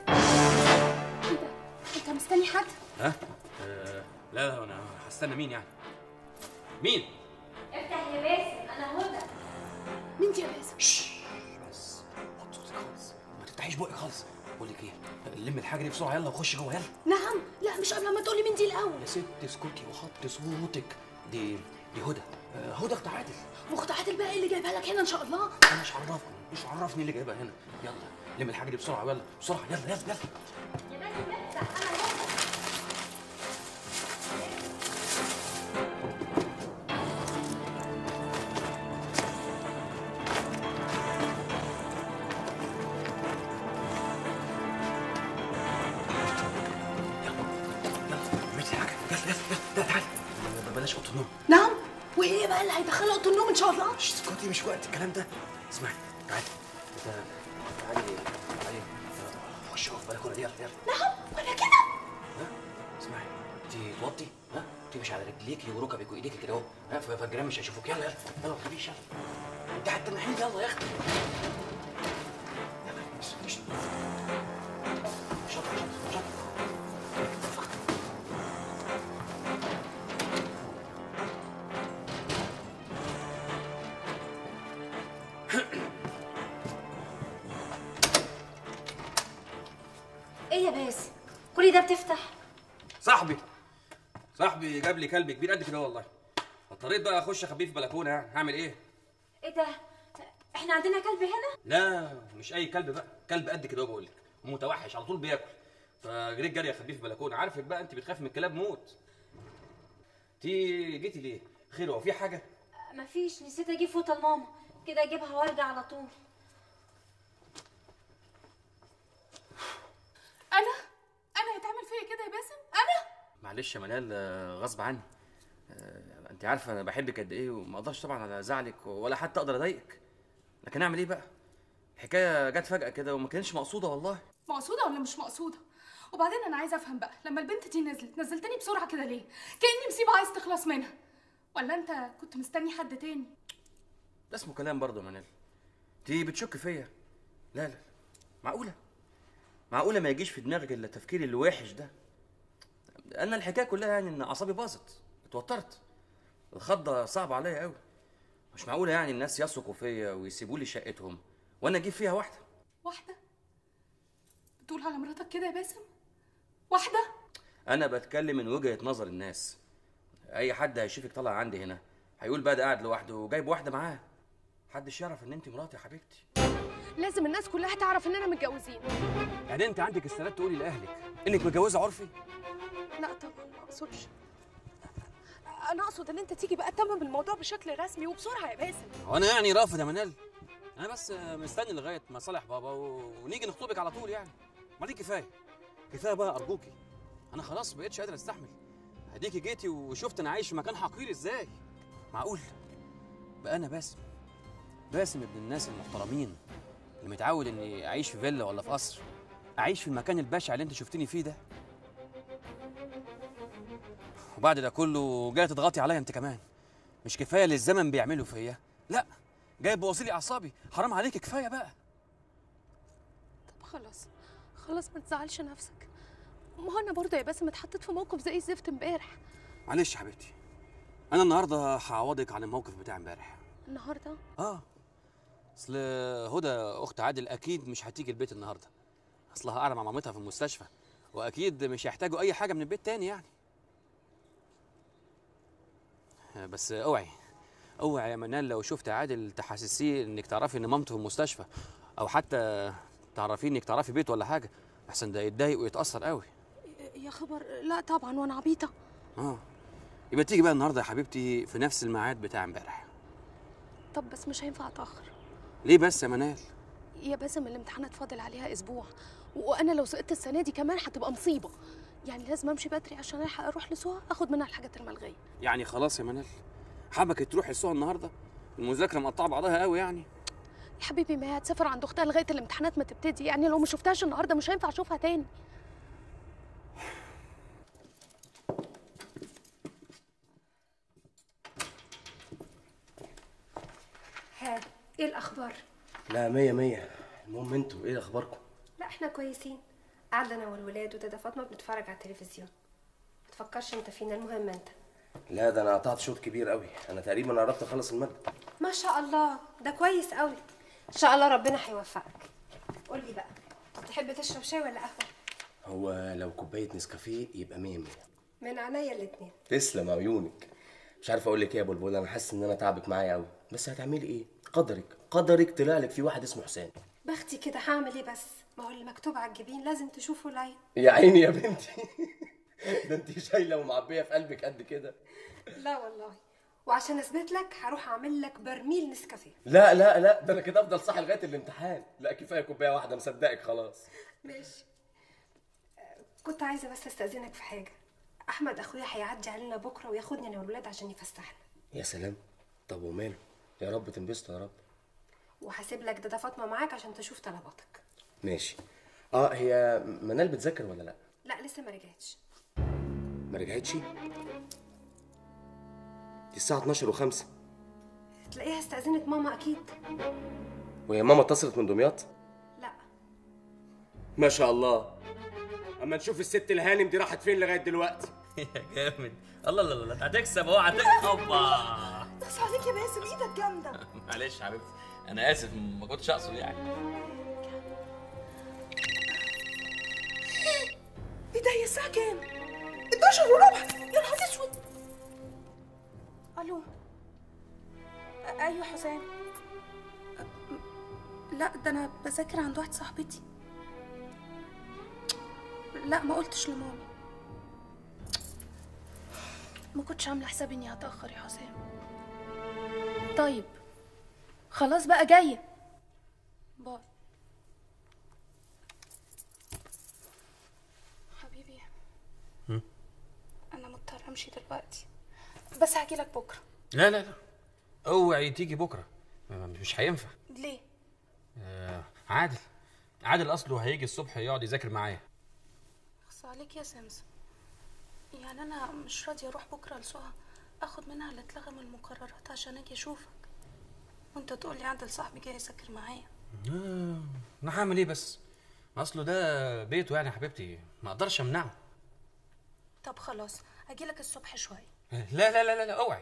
انت مستني حد ها آه لا لا انا هستنى مين يعني مين افتح يا باسم انا هدى مين دي يا باسم بس وطي صوتك خالص ما تفتحيش بقك خالص بقول لك ايه لم الحاجه دي بسرعه يلا وخش جوه يلا نعم لا مش قبل ما تقولي مين دي الاول يا ست اسكتي وخطي صوتك دي دي هدى آه، هدى اخت عادل واخت عادل بقى اللي جايبها لك هنا ان شاء الله انا مش عرفني مش عرفني اللي جايبها هنا يلا لم الحاجه دي بسرعه يلا بسرعه يلا يلا يلا عملتي حاجه يلا يلا يلا لا تعالي بلاش اوضه النوم نعم وايه بقى اللي هيدخلها اوضه النوم ان شاء الله اسكتي مش وقت الكلام ده اسمعي تعالي انت تعالي تعالي خش اقف البلكونه دي يلا يلا نعم وانا كده ها اسمعي انت توطي ها تمشي على رجليكي وركبك وايديكي كده اهو ها ف- فالجيران مش هيشوفوك يلا يلا يلا ما تخافيش يلا انت حتى الناحيه يلا يا اختي يلا بس مش شاطر شاطر شاطر ايه يا باسم كل ده بتفتح صاحبي صاحبي جاب لي كلب كبير قد كده والله اضطريت بقى اخش اخبيه في بلكونه يعني هعمل ايه ايه ده احنا عندنا كلب هنا لا مش اي كلب بقى كلب قد كده بقول لك ومتوحش على طول بياكل فجريت جري اخبيه في بلكونه عارفك بقى انت بتخاف من الكلاب موت تي جيتي ليه خير هو في حاجه مفيش نسيت اجيب فوطه لماما كده اجيبها وارجع على طول انا انا هيتعمل فيا كده يا باسم انا معلش يا منال آه، غصب عني آه، انت عارفه انا بحبك قد ايه وما اقدرش طبعا على ازعلك ولا حتى اقدر اضايقك لكن اعمل ايه بقى الحكايه جت فجاه كده وما كانتش مقصوده والله مقصوده ولا مش مقصوده وبعدين انا عايزه افهم بقى لما البنت دي نزلت نزلتني بسرعه كده ليه كاني مصيبه عايز تخلص منها ولا انت كنت مستني حد تاني ده اسمه كلام برضه يا منال دي بتشك فيا لا لا معقوله معقوله ما يجيش في دماغك الا التفكير الوحش ده انا الحكايه كلها يعني ان اعصابي باظت اتوترت الخضه صعبه عليا قوي مش معقوله يعني الناس يثقوا فيا ويسيبوا لي شقتهم وانا اجيب فيها واحده واحده بتقول على مراتك كده يا باسم واحده انا بتكلم من وجهه نظر الناس اي حد هيشوفك طالع عندي هنا هيقول بقى ده قاعد لوحده وجايب واحده معاه محدش يعرف ان انت مراتي يا حبيبتي لازم الناس كلها تعرف اننا متجوزين يعني انت عندك استعداد تقولي لاهلك انك متجوزه عرفي لا طبعا ما اقصدش انا اقصد ان انت تيجي بقى تمم الموضوع بشكل رسمي وبسرعه يا باسم هو انا يعني رافض يا منال انا بس مستني لغايه ما صالح بابا و... ونيجي نخطبك على طول يعني ما دي كفايه كفايه بقى ارجوكي انا خلاص بقيتش قادر استحمل هديكي جيتي وشفت انا عايش في مكان حقير ازاي معقول بقى انا باسم باسم ابن الناس المحترمين اللي متعود اني اعيش في فيلا ولا في قصر اعيش في المكان البشع اللي انت شفتني فيه ده وبعد ده كله جايه تضغطي عليا انت كمان مش كفايه اللي الزمن بيعمله فيا لا جاي بوصلي اعصابي حرام عليك كفايه بقى طب خلاص خلاص ما تزعلش نفسك ما هو انا برضه يا باسم اتحطيت في موقف زي الزفت امبارح معلش يا حبيبتي انا النهارده هعوضك عن الموقف بتاع امبارح النهارده اه اصل هدى اخت عادل اكيد مش هتيجي البيت النهارده اصلها قاعده مع مامتها في المستشفى واكيد مش هيحتاجوا اي حاجه من البيت تاني يعني بس اوعي اوعي يا منال لو شفت عادل تحسسيه انك تعرفي ان مامته في المستشفى او حتى تعرفيه انك تعرفي بيت ولا حاجه احسن ده يتضايق ويتاثر قوي يا خبر لا طبعا وانا عبيطه اه يبقى تيجي بقى النهارده يا حبيبتي في نفس الميعاد بتاع امبارح طب بس مش هينفع اتاخر ليه بس يا منال يا باسم الامتحانات فاضل عليها اسبوع وانا لو سقطت السنه دي كمان هتبقى مصيبه يعني لازم امشي بدري عشان الحق اروح لسوها اخد منها الحاجات الملغيه يعني خلاص يا منال حبكت تروح السوق النهارده المذاكره مقطعه بعضها قوي يعني يا حبيبي ما هي هتسافر عند اختها لغايه الامتحانات ما تبتدي يعني لو ما شفتهاش النهارده مش هينفع اشوفها تاني ها ايه الاخبار لا مية مية المهم انتوا ايه اخباركم لا احنا كويسين قاعده انا والولاد ودادا فاطمه بنتفرج على التلفزيون ما تفكرش انت فينا المهم انت لا ده انا قطعت شوط كبير قوي انا تقريبا قربت اخلص المادة ما شاء الله ده كويس قوي ان شاء الله ربنا هيوفقك قول لي بقى تحب تشرب شاي ولا قهوه هو لو كوباية نسكافيه يبقى مية مية من عينيا الاتنين تسلم عيونك مش عارف اقول لك ايه يا بلبل انا حاسس ان انا تعبك معايا قوي بس هتعملي ايه قدرك قدرك طلع لك في واحد اسمه حسام بختي كده هعمل ايه بس ما هو اللي مكتوب على الجبين لازم تشوفه العين يا عيني يا بنتي ده انت شايله ومعبيه في قلبك قد كده لا والله وعشان اثبت لك هروح اعمل لك برميل نسكافيه لا لا لا ده انا كده افضل صاحي لغايه الامتحان لا كفايه كوبايه واحده مصدقك خلاص ماشي آه، كنت عايزه بس استاذنك في حاجه احمد اخويا هيعدي علينا بكره وياخدني انا والولاد عشان يفسحنا يا سلام طب وماله يا رب تنبسطوا يا رب وهسيب لك ده فاطمه معاك عشان تشوف طلباتك ماشي اه هي منال بتذاكر ولا لا لا لسه ما رجعتش ما رجعتش دي الساعه 12 و5 تلاقيها استأذنت ماما اكيد وهي ماما اتصلت من دمياط لا ما شاء الله اما نشوف الست الهانم دي راحت فين لغايه دلوقتي يا جامد الله الله الله انت هتكسب اهو هتكسب اوبا بس عليك يا باسم ايدك جامده معلش يا حبيبتي انا اسف ما كنتش اقصد يعني ايه ده هي الساعه كام 12 وربع يا نهار اسود الو أ- ايوه حسام أ- م- لا ده انا بذاكر عند واحده صاحبتي لا ما قلتش لمامي ما كنتش عامله حسابي اني هتاخر يا حسام طيب خلاص بقى جايه باي حبيبي هم؟ انا مضطره امشي دلوقتي بس هجيلك بكره لا لا لا اوعي تيجي بكره مش هينفع ليه آه عادل عادل اصله هيجي الصبح يقعد يذاكر معايا اخص عليك يا سمسم يعني انا مش راضيه اروح بكره لسهى اخد منها اللي اتلغى من المقررات عشان اجي اشوفك وانت تقول لي عادل صاحبي جاي يذاكر معايا آه انا هعمل ايه بس اصله ده بيته يعني يا حبيبتي ما اقدرش امنعه طب خلاص اجيلك الصبح شويه لا لا لا لا, لا اوعي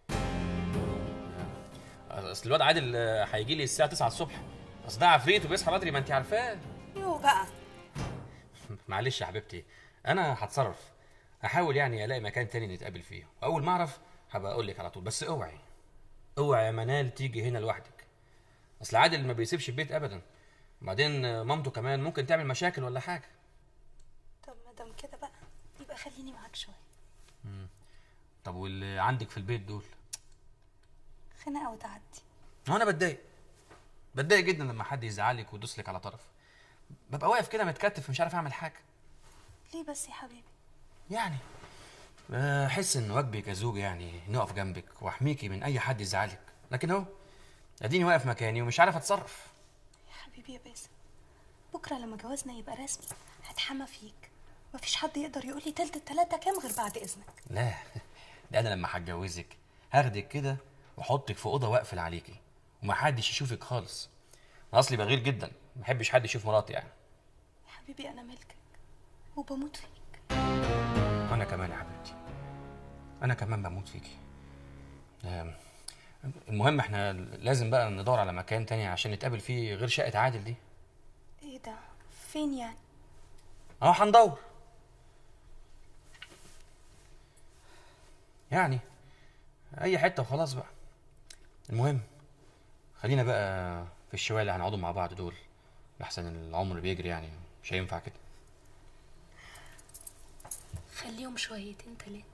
اصل الواد عادل آه، هيجي لي الساعه 9 الصبح اصل ده عفريت وبيصحى بدري ما انت عارفاه يو بقى معلش يا حبيبتي انا هتصرف هحاول يعني الاقي مكان تاني نتقابل فيه واول ما اعرف هبقى اقول لك على طول بس اوعي اوعي يا منال تيجي هنا لوحدك اصل عادل ما بيسيبش البيت ابدا وبعدين آه، مامته كمان ممكن تعمل مشاكل ولا حاجه طب ما دام كده بقى يبقى خليني معاك شويه مم. طب واللي عندك في البيت دول خناقه وتعدي هو انا بتضايق بتضايق جدا لما حد يزعلك ويدوس لك على طرف ببقى واقف كده متكتف مش عارف اعمل حاجه ليه بس يا حبيبي يعني احس ان واجبي كزوج يعني نقف جنبك واحميكي من اي حد يزعلك لكن اهو اديني واقف مكاني ومش عارف اتصرف يا حبيبي يا باسم بكره لما جوازنا يبقى رسمي هتحمى فيك مفيش حد يقدر يقول لي تلت التلاته كام غير بعد اذنك لا ده انا لما هتجوزك هاخدك كده واحطك في اوضه واقفل عليكي ومحدش يشوفك خالص انا اصلي بغير جدا ما بحبش حد يشوف مراتي يعني يا حبيبي انا ملكك وبموت فيك انا كمان يا حبيبتي انا كمان بموت فيكي آم، المهم احنا لازم بقى ندور على مكان تاني عشان نتقابل فيه غير شقه عادل دي ايه ده فين يعني اهو هندور يعني اي حته وخلاص بقى المهم خلينا بقى في الشوية اللي هنقعدوا مع بعض دول لحسن العمر بيجري يعني مش هينفع كده خليهم شويتين تلاتة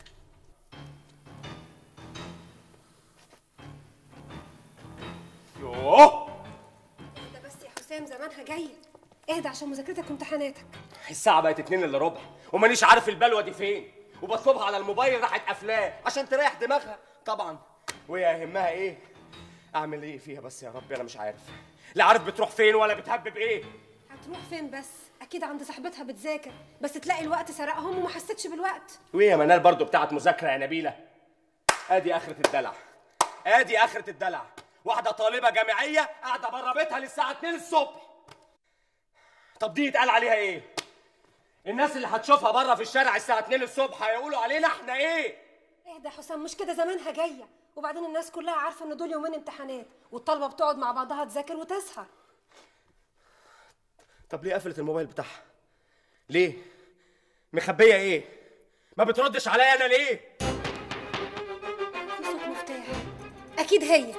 يوه اهدى بس يا حسام زمانها جايه اهدى عشان مذاكرتك وامتحاناتك الساعة بقت اتنين الا ربع ومانيش عارف البلوة دي فين وبطلبها على الموبايل راحت قافلاه عشان تريح دماغها طبعا وهي يهمها ايه اعمل ايه فيها بس يا ربي انا مش عارف لا عارف بتروح فين ولا بتهبب ايه هتروح فين بس اكيد عند صاحبتها بتذاكر بس تلاقي الوقت سرقهم وما حسيتش بالوقت وايه يا منال برضو بتاعت مذاكرة يا نبيلة ادي اخرة الدلع ادي اخرة الدلع واحدة طالبة جامعية قاعدة بره بيتها للساعة 2 الصبح طب دي يتقال عليها ايه الناس اللي هتشوفها بره في الشارع الساعة 2 الصبح هيقولوا علينا احنا ايه اهدى يا حسام مش كده زمانها جايه وبعدين الناس كلها عارفه ان دول يومين امتحانات والطلبه بتقعد مع بعضها تذاكر وتسهر طب ليه قفلت الموبايل بتاعها ليه مخبية ايه ما بتردش عليا انا ليه في صوت مفتاح اكيد هي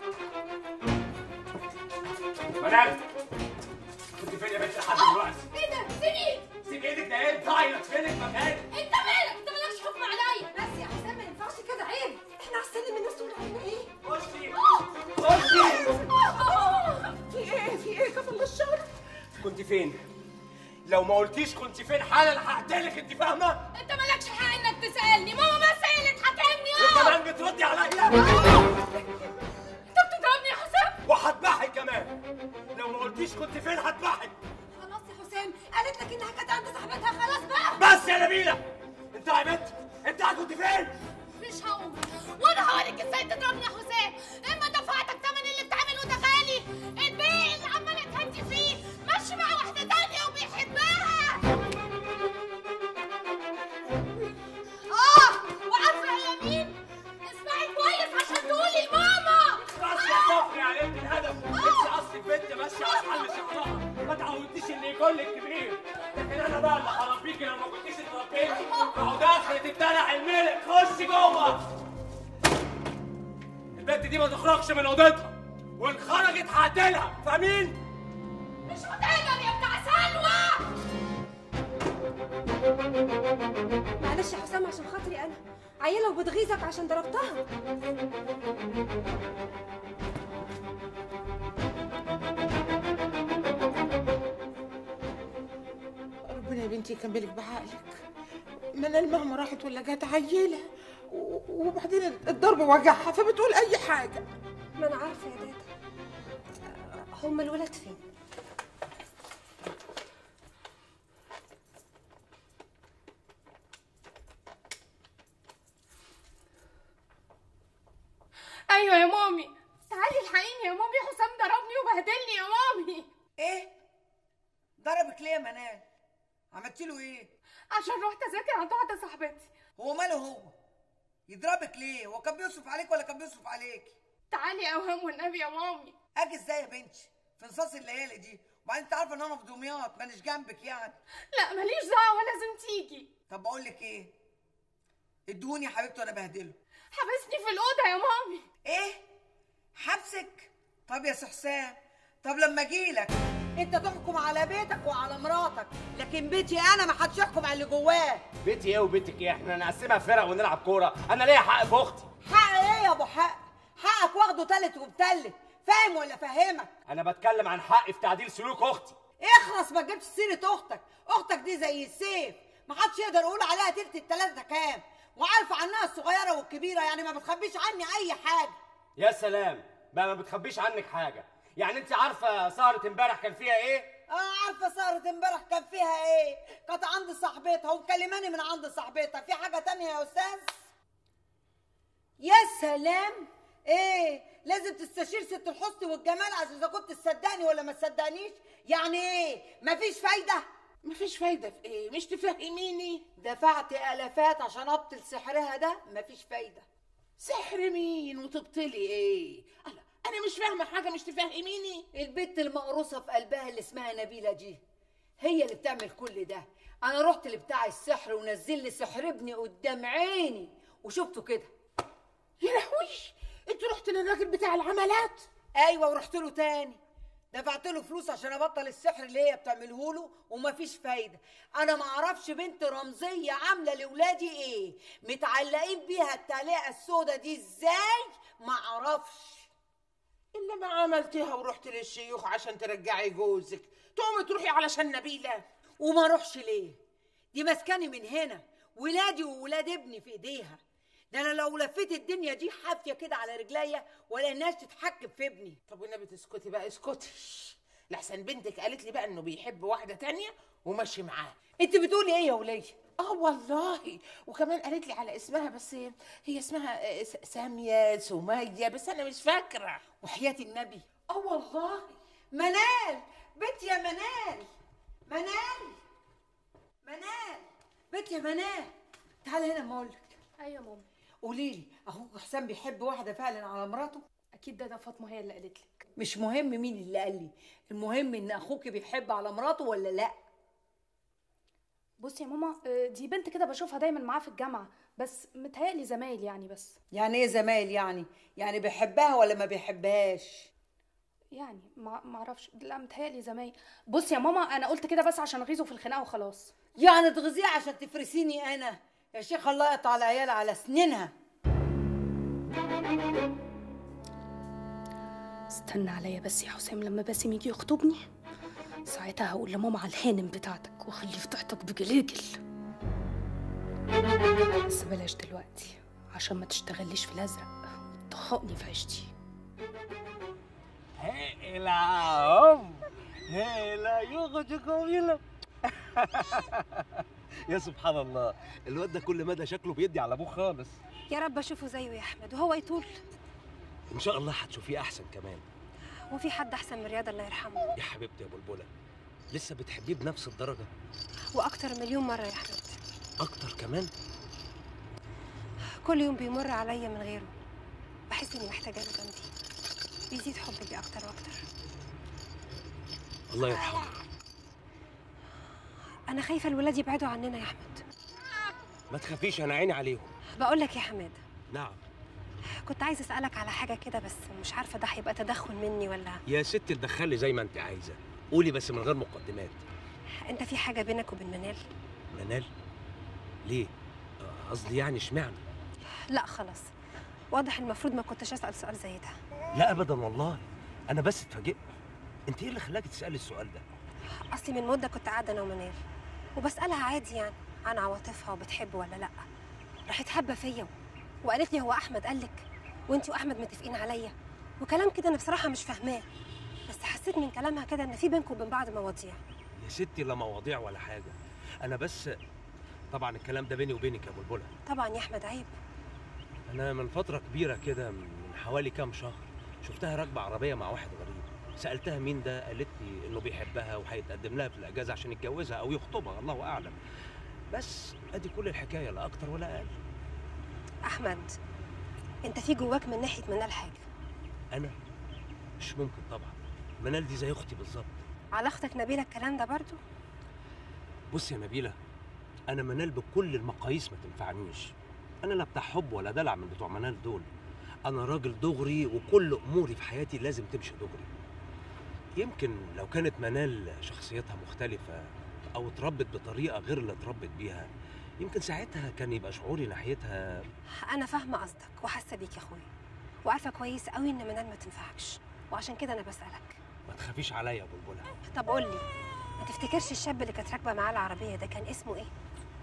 منال كنت فين يا بنت لحد دلوقتي ايه ده سيب سيب ايدك ده ايه بتعيط فين المكان انت مالك انت مالكش حكم عليا بس يا حسام ما ينفعش كده عيب احنا احسن من الناس تقول علينا ايه خشي في ايه في ايه كفل الشر كنت فين لو ما قلتيش كنت فين حالا هقتلك انت فاهمه انت مالكش حق انك تسالني ماما بس هي اللي تحاكمني اه وكمان بتردي عليا انت بتضربني يا حسام وهذبحك كمان لو ما قلتيش كنت فين هذبحك خلاص يا حسام قالت لك انها كانت عند صاحبتها خلاص بقى بس يا نبيله انت يا بنت انت كنت فين مش هقوم وانا هوريك ازاي تضربني يا حسام اما دفعتك ثمن اللي بتعمله ده غالي البيع اللي عماله تهدي فيه ماشي مع واحده تانية وبيحبها اه وعارفه هي مين اسمعي كويس عشان تقولي لماما بس يا صفري عليك الهدف انت اصلك بنت ماشيه على حل شعرها ما تعودتيش ان يكون لك كبير لكن انا بقى اللي هربيكي لو ما كنتيش اتربيتي اهو دخلت الدلع الملك خشي جوه البنت دي ما تخرجش من اوضتها وان خرجت هقتلها فاهمين؟ مش هتقدر يا بتاع سلوى معلش يا حسام عشان خاطري انا عيله وبتغيظك عشان ضربتها ربنا يا بنتي يكملك بعقلك منال مهما راحت ولا جت عيله و- وبعدين الضرب وجعها فبتقول اي حاجه ما انا عارفه يا دادا هم الولاد فين ايوه يا مامي تعالي الحقيني يا مامي حسام ضربني وبهدلني يا مامي ايه ضربك ليه يا منال عملتي له ايه عشان رحت اذاكر عند واحده صاحبتي هو ماله هو يضربك ليه هو كان بيصرف عليك ولا كان بيصرف عليك تعالي يا اوهام والنبي يا مامي اجي ازاي يا بنتي في نصاص الليالي دي وبعدين انت عارفه ان انا في دمياط مانيش جنبك يعني لا ماليش دعوه لازم تيجي طب بقول لك ايه ادوني يا حبيبتي وانا بهدله حبسني في الاوضه يا مامي ايه حبسك طب يا سي حسام طب لما اجيلك انت تحكم على بيتك وعلى مراتك لكن بيتي انا ما حدش يحكم على اللي جواه بيتي ايه وبيتك ايه؟ احنا نقسمها فرق ونلعب كوره، انا ليا حق في اختي، حق ايه يا ابو حق حقك واخده تالت وبتلت فاهم ولا فاهمك انا بتكلم عن حقي في تعديل سلوك اختي. اخلص ما تجيبش سيره اختك اختك دي زي السيف ما حدش يقدر يقول عليها تلت التلاته كام وعارفه عنها الصغيره والكبيره يعني ما بتخبيش عني اي حاجه يا سلام بقى ما بتخبيش عنك حاجه، يعني انت عارفه سهره امبارح كان فيها ايه؟ اه عارفه سهرة امبارح كان فيها ايه كانت عند صاحبتها ومكلماني من عند صاحبتها في حاجه تانية يا استاذ يا سلام ايه لازم تستشير ست الحسن والجمال عشان اذا كنت تصدقني ولا ما تصدقنيش يعني ايه مفيش فايده مفيش فايده في ايه مش تفهميني دفعت الافات عشان ابطل سحرها ده مفيش فايده سحر مين وتبطلي ايه أنا- انا مش فاهمه حاجه مش تفهميني البت المقروصه في قلبها اللي اسمها نبيله دي هي اللي بتعمل كل ده انا رحت لبتاع السحر ونزل لي سحر ابني قدام عيني وشفته كده يا لهوي انت رحت للراجل بتاع العملات ايوه ورحت له تاني دفعت له فلوس عشان ابطل السحر اللي هي بتعمله له ومفيش فايده انا ما اعرفش بنت رمزيه عامله لاولادي ايه متعلقين بيها التعليقه السودا دي ازاي ما اعرفش الا ما عملتها ورحت للشيوخ عشان ترجعي جوزك تقومي تروحي علشان نبيله وما اروحش ليه دي مسكني من هنا ولادي وولاد ابني في ايديها ده انا لو لفيت الدنيا دي حافيه كده على رجليا ولا الناس تتحكم في ابني طب والنبي تسكتي بقى اسكتي لحسن بنتك قالت لي بقى انه بيحب واحده تانية وماشي معاها انت بتقولي ايه يا وليه اه والله وكمان قالت لي على اسمها بس هي اسمها آه، س- ساميه سميه بس انا مش فاكره وحياه النبي اه والله منال بنت يا منال منال منال بنت يا منال تعالي هنا ما اقولك ايوه يا ماما قولي لي اخوك حسام بيحب واحده فعلا على مراته اكيد ده ده فاطمه هي اللي قالت لك مش مهم مين اللي قال لي المهم ان اخوك بيحب على مراته ولا لا بصي يا ماما آه، دي بنت كده بشوفها دايما معاه في الجامعه بس متهيألي زمايل يعني بس يعني ايه زمايل يعني يعني بيحبها ولا ما بيحبهاش يعني ما ما اعرفش لا متهيألي زمايل بصي يا ماما انا قلت كده بس عشان اغيظه في الخناقه وخلاص يعني تغذيه عشان تفرسيني انا يا شيخ الله يقطع العيال على سنينها استنى عليا بس يا حسام لما باسم يجي يخطبني ساعتها هقول لماما على الهانم بتاعتك واخليه فضحتك بجلاجل بس بلاش دلوقتي عشان ما تشتغليش في الازرق حقني في عيشتي هلا هم هلا يخرج جميلة يا سبحان الله الواد ده كل مدى شكله بيدي على ابوه خالص يا رب اشوفه زيه يا احمد وهو يطول ان شاء الله هتشوفيه احسن كمان وفي حد احسن من رياض الله يرحمه يا حبيبتي يا بلبله لسه بتحبيه بنفس الدرجه واكتر مليون مره يا احمد اكتر كمان كل يوم بيمر عليا من غيره بحس اني محتاجه له جنبي بيزيد حبي ليه اكتر واكتر الله يرحمه انا خايفه الولاد يبعدوا عننا يا احمد ما تخافيش انا عيني عليهم بقول لك يا حماد نعم كنت عايزه اسالك على حاجه كده بس مش عارفه ده هيبقى تدخل مني ولا يا ست تدخلي زي ما انت عايزه قولي بس من غير مقدمات انت في حاجه بينك وبين منال منال ليه آه، قصدي يعني اشمعنى لا خلاص واضح المفروض ما كنتش اسال سؤال زي ده لا ابدا والله انا بس اتفاجئت انت ايه اللي خلاكي تسالي السؤال ده اصلي من مده كنت قاعده انا ومنال وبسالها عادي يعني عن عواطفها وبتحب ولا لا راحت حابه فيا وقالت لي هو احمد قال لك وانت واحمد متفقين عليا وكلام كده انا بصراحه مش فاهماه بس حسيت من كلامها كده ان في بينكم وبين بعض مواضيع يا ستي لا مواضيع ولا حاجه انا بس طبعا الكلام ده بيني وبينك يا بلبله طبعا يا احمد عيب انا من فتره كبيره كده من حوالي كام شهر شفتها راكبه عربيه مع واحد غريب سالتها مين ده قالت لي انه بيحبها وهيتقدم لها في الاجازه عشان يتجوزها او يخطبها الله اعلم بس ادي كل الحكايه لا اكتر ولا اقل احمد انت في جواك من ناحيه منال حاجه انا مش ممكن طبعا منال دي زي اختي بالظبط علاقتك نبيله الكلام ده برضو بص يا نبيله انا منال بكل المقاييس ما تنفعنيش انا لا بتاع حب ولا دلع من بتوع منال دول انا راجل دغري وكل اموري في حياتي لازم تمشي دغري يمكن لو كانت منال شخصيتها مختلفه او اتربت بطريقه غير اللي اتربت بيها يمكن ساعتها كان يبقى شعوري ناحيتها انا فاهمه قصدك وحاسه بيك يا اخويا وعارفه كويس قوي ان منال ما تنفعكش وعشان كده انا بسالك ما تخافيش عليا يا بلبله طب قول لي ما تفتكرش الشاب اللي كانت راكبه معاه العربيه ده كان اسمه ايه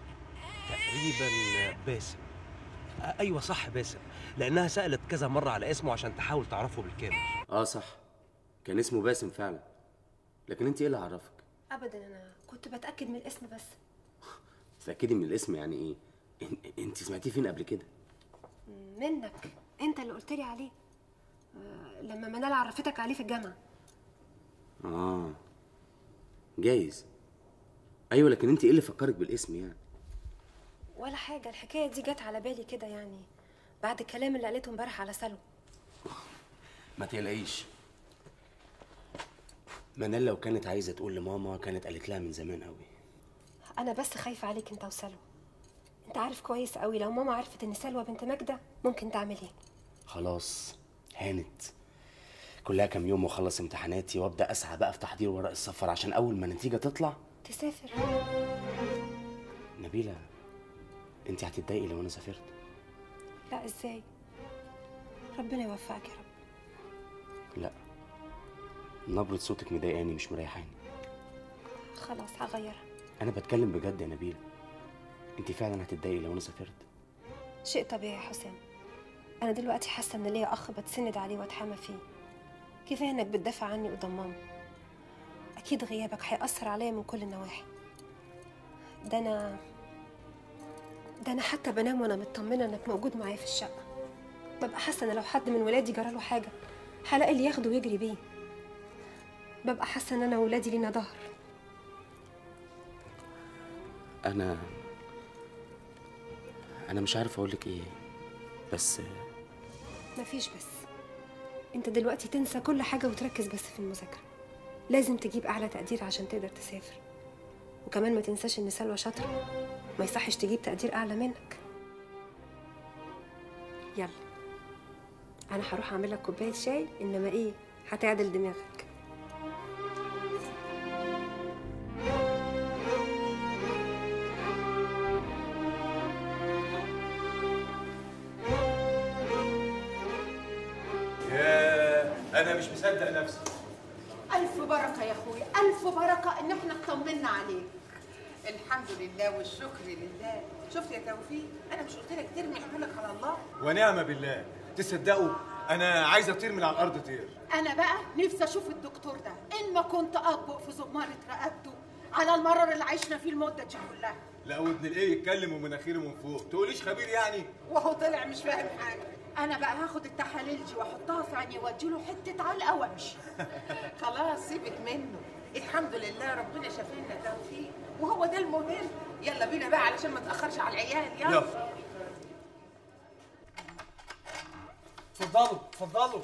تقريبا باسم آه، ايوه صح باسم لانها سالت كذا مره على اسمه عشان تحاول تعرفه بالكامل اه صح كان اسمه باسم فعلا لكن انت ايه اللي عرفك ابدا انا كنت بتاكد من الاسم بس تتاكدي من الاسم يعني ايه إن- انت سمعتيه فين قبل كده منك انت اللي قلت لي عليه آه، لما منال عرفتك عليه في الجامعه اه جايز ايوه لكن انت ايه اللي فكرك بالاسم يعني ولا حاجه الحكايه دي جت على بالي كده يعني بعد الكلام اللي قالته امبارح على سلوى ما تقلقيش منال لو كانت عايزه تقول لماما كانت قالت لها من زمان قوي انا بس خايفه عليك انت وسلوى انت عارف كويس قوي لو ماما عرفت ان سلوى بنت ماجده ممكن تعمل ايه خلاص هانت كلها كام يوم واخلص امتحاناتي وابدا اسعى بقى في تحضير ورق السفر عشان اول ما النتيجه تطلع تسافر نبيله انت هتتضايقي لو انا سافرت لا ازاي ربنا يوفقك يا رب لا نبرة صوتك مضايقاني مش مريحاني خلاص هغيرها انا بتكلم بجد يا نبيله انت فعلا هتتضايقي لو انا سافرت شيء طبيعي يا حسام انا دلوقتي حاسه ان ليا اخ بتسند عليه واتحامى فيه كفايه انك بتدافع عني قدام ماما اكيد غيابك هيأثر عليا من كل النواحي ده انا ده انا حتى بنام وانا مطمنه انك موجود معايا في الشقه ببقى حاسه ان لو حد من ولادي جراله حاجه هلاقي اللي ياخده ويجري بيه ببقى حاسه ان انا وولادي لينا ظهر انا انا مش عارف اقولك ايه بس مفيش بس انت دلوقتي تنسى كل حاجة وتركز بس في المذاكرة لازم تجيب أعلى تقدير عشان تقدر تسافر وكمان ما تنساش إن سلوى شاطرة ما يصحش تجيب تقدير أعلى منك يلا أنا هروح أعمل لك كوباية شاي إنما إيه هتعدل دماغك يا انا مش مصدق نفسي ألف بركة يا أخويا ألف بركة إن إحنا اطمنا عليك الحمد لله والشكر لله شفت يا توفيق أنا مش قلت لك ترمي حملك على الله ونعم بالله تصدقوا انا عايز اطير من على الارض طير انا بقى نفسي اشوف الدكتور ده ان ما كنت اطبق في زمارة رقبته على المرر اللي عشنا فيه المده دي كلها لا وابن الايه يتكلم ومناخيره من فوق تقوليش خبير يعني وهو طلع مش فاهم حاجه انا بقى هاخد التحاليل دي واحطها في عيني واديله حته علقه وامشي خلاص سيبك منه الحمد لله ربنا شافينا توفيق وهو ده المهم يلا بينا بقى علشان ما تاخرش على العيال يلا, يلا. اتفضلوا اتفضلوا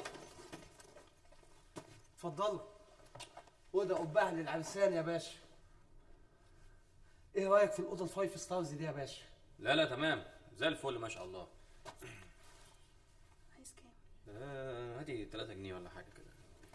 اتفضلوا اوضه قبها للعرسان يا باشا ايه رايك في الاوضه الفايف ستارز دي يا باشا لا لا تمام زي الفل ما شاء الله عايز كام آه، هاتي 3 جنيه ولا حاجه كده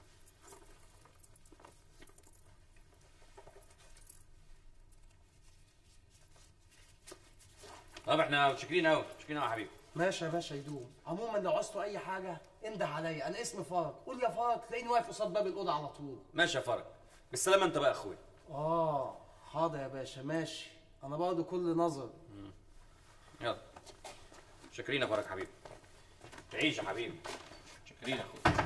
طب احنا متشكرين قوي متشكرين قوي يا حبيبي ماشي يا باشا يدوم عموما لو عوزتوا اي حاجه انده عليا انا اسمي فرج قول يا فرج تلاقيني واقف قصاد باب الاوضه على طول ماشي يا فرج بالسلامه انت بقى يا اخويا اه حاضر يا باشا ماشي انا برضه كل نظر يلا شاكرين يا فرج حبيبي تعيش يا حبيبي شاكرين يا اخويا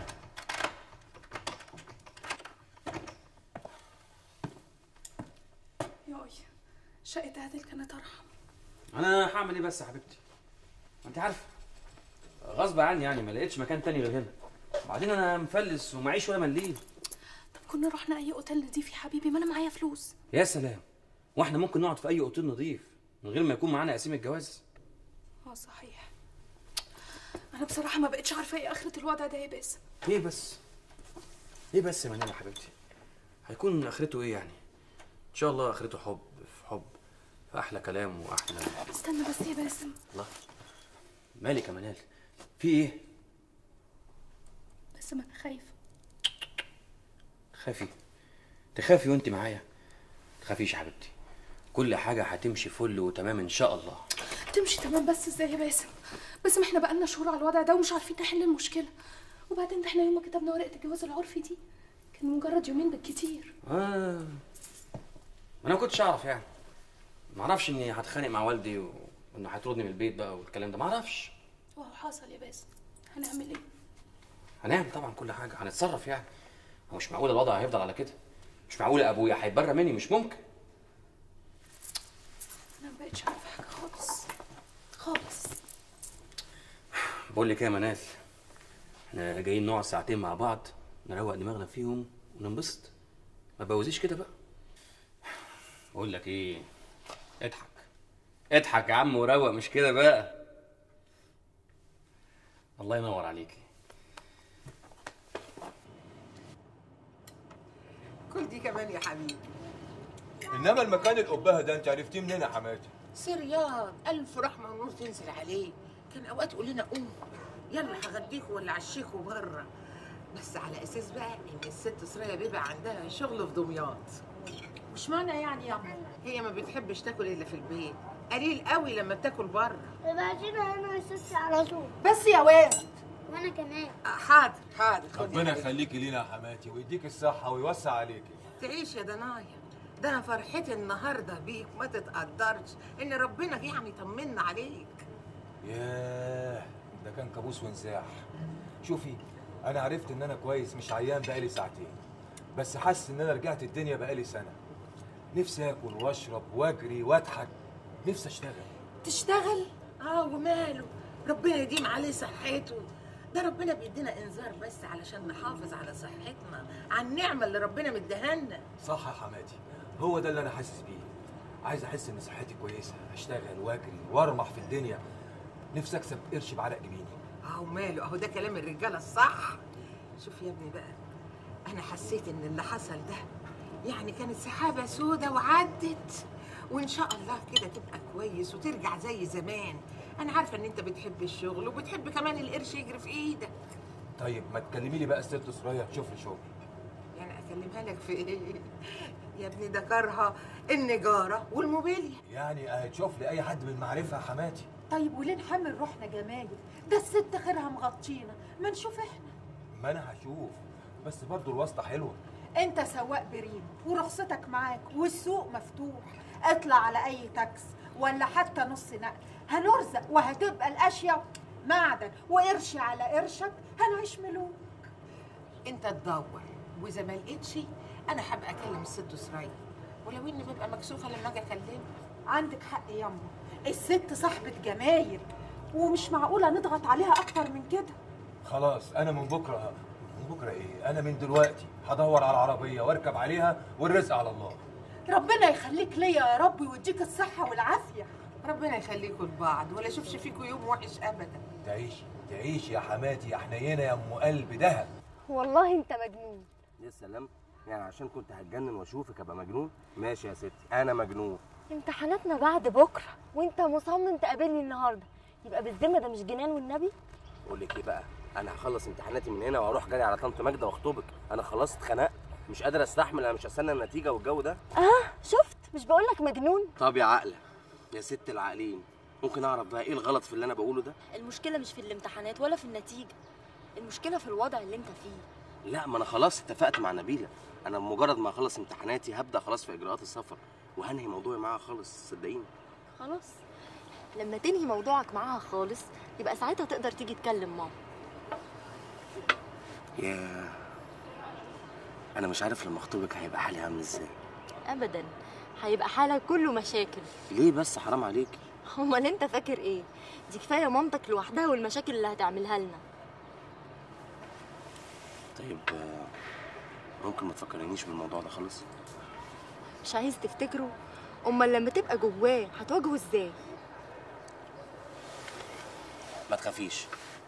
يوي شقة عادل كانت ارحم انا هعمل ايه بس يا حبيبتي ما انت عارفه غصب عني يعني ما لقيتش مكان تاني غير هنا وبعدين انا مفلس ومعيش ولا مليم طب كنا رحنا اي اوتيل نضيف يا حبيبي ما انا معايا فلوس يا سلام واحنا ممكن نقعد في اي اوتيل نضيف من غير ما يكون معانا قسيم الجواز اه صحيح انا بصراحه ما بقتش عارفه ايه اخره الوضع ده يا باسم ايه بس ايه بس يا منال يا حبيبتي هيكون اخرته ايه يعني ان شاء الله اخرته حب في حب في احلى كلام واحلى استنى بس يا باسم الله مالك يا منال في ايه بس ما انا خايفه تخافي تخافي وانت معايا تخافيش يا حبيبتي كل حاجه هتمشي فل وتمام ان شاء الله تمشي تمام بس ازاي يا باسم باسم احنا بقالنا شهور على الوضع ده ومش عارفين نحل المشكله وبعدين ده احنا يوم ما كتبنا ورقه الجواز العرفي دي كان مجرد يومين بالكتير اه انا ما كنتش اعرف يعني ما اعرفش اني هتخانق مع والدي و- وانه هيطردني من البيت بقى والكلام ده ما اعرفش وهو حصل يا باسم هنعمل ايه هنعمل طبعا كل حاجه هنتصرف يعني هو مش معقول الوضع هيفضل على كده مش معقول ابويا هيتبرى مني مش ممكن انا ما بقتش عارفه حاجه خالص خالص بقول لك ايه يا منال احنا جايين نقعد ساعتين مع بعض نروق دماغنا فيهم وننبسط ما تبوظيش كده بقى بقول لك ايه اضحك اضحك يا عم وروق مش كده بقى الله ينور عليكي كل دي كمان يا حبيبي انما المكان القبه ده انت عرفتيه منين يا حماتي سي رياض الف رحمه ونور تنزل عليه كان اوقات يقول لنا قوم يلا هغديكوا ولا عشيكوا بره بس على اساس بقى ان الست سرايا بيبقى عندها شغل في دمياط مش معنى يعني يا عم هي ما بتحبش تاكل الا في البيت قليل قوي لما بتاكل بره ابعتينا انا يا ستي على طول بس يا واد وانا كمان حاضر حاضر خدي ربنا حبيبي. يخليكي لينا يا حماتي ويديك الصحه ويوسع عليكي تعيش يا دنايا ده انا فرحتي النهارده بيك ما تتقدرش ان ربنا يعني طمنا عليك ياه ده كان كابوس وانزاح شوفي انا عرفت ان انا كويس مش عيان بقالي ساعتين بس حاسس ان انا رجعت الدنيا بقالي سنه نفسي اكل واشرب واجري واضحك نفسي اشتغل تشتغل اه وماله ربنا يديم عليه صحته ده ربنا بيدينا انذار بس علشان نحافظ على صحتنا على النعمه اللي ربنا مديهالنا صح يا حماتي هو ده اللي انا حاسس بيه عايز احس ان صحتي كويسه اشتغل واجري وارمح في الدنيا نفسي اكسب قرش بعرق جبيني اه وماله اهو ده كلام الرجاله الصح شوف يا ابني بقى انا حسيت ان اللي حصل ده يعني كانت سحابه سودة وعدت وان شاء الله كده تبقى كويس وترجع زي زمان انا عارفه ان انت بتحب الشغل وبتحب كمان القرش يجري في ايدك طيب ما تكلمي لي بقى الست سرايا تشوف لي شغل يعني اكلمها لك في ايه يا ابني ده كارها النجاره والموبيليا يعني هتشوف لي اي حد بالمعرفه يا حماتي طيب وليه نحمل روحنا جمايل ده الست خيرها مغطينا ما نشوف احنا ما انا هشوف بس برضو الواسطه حلوه انت سواق بريم ورخصتك معاك والسوق مفتوح اطلع على اي تاكس ولا حتى نص نقل هنرزق وهتبقى الاشياء معدن وقرش على قرشك هنعيش ملوك انت تدور واذا ما لقيتش انا هبقى اكلم الست سرايا ولو اني ببقى مكسوفه لما اجي اكلمها عندك حق ياما الست صاحبة جمايل ومش معقولة نضغط عليها أكتر من كده خلاص انا من بكره من بكره ايه انا من دلوقتي هدور على عربيه واركب عليها والرزق على الله ربنا يخليك ليا يا رب ويديك الصحة والعافية ربنا يخليكم لبعض ولا اشوفش فيكم يوم وحش ابدا تعيشي تعيشي يا حماتي يا حنينه يا ام قلب دهب والله انت مجنون يا سلام يعني عشان كنت هتجنن واشوفك ابقى مجنون ماشي يا ستي انا مجنون امتحاناتنا بعد بكره وانت مصمم تقابلني النهارده يبقى بالذمه ده مش جنان والنبي اقول لك ايه بقى انا هخلص امتحاناتي من هنا واروح جري على طنط ماجده واخطبك انا خلاص اتخنقت مش قادر استحمل انا مش هستنى النتيجه والجو ده اه شفت مش بقول لك مجنون طب يا عقله يا ست العاقلين ممكن اعرف بقى ايه الغلط في اللي انا بقوله ده المشكله مش في الامتحانات ولا في النتيجه المشكله في الوضع اللي انت فيه لا ما انا خلاص اتفقت مع نبيله انا بمجرد ما اخلص امتحاناتي هبدا خلاص في اجراءات السفر وهنهي موضوعي معاها خالص صدقيني خلاص لما تنهي موضوعك معاها خالص يبقى ساعتها تقدر تيجي تكلم ماما يا انا مش عارف لما اخطبك هيبقى حالي عامل ازاي ابدا هيبقى حالك كله مشاكل ليه بس حرام عليكي امال انت فاكر ايه دي كفايه مامتك لوحدها والمشاكل اللي هتعملها لنا طيب آه، ممكن ما تفكرنيش بالموضوع ده خالص مش عايز تفتكره امال لما تبقى جواه هتواجهه ازاي ما تخافيش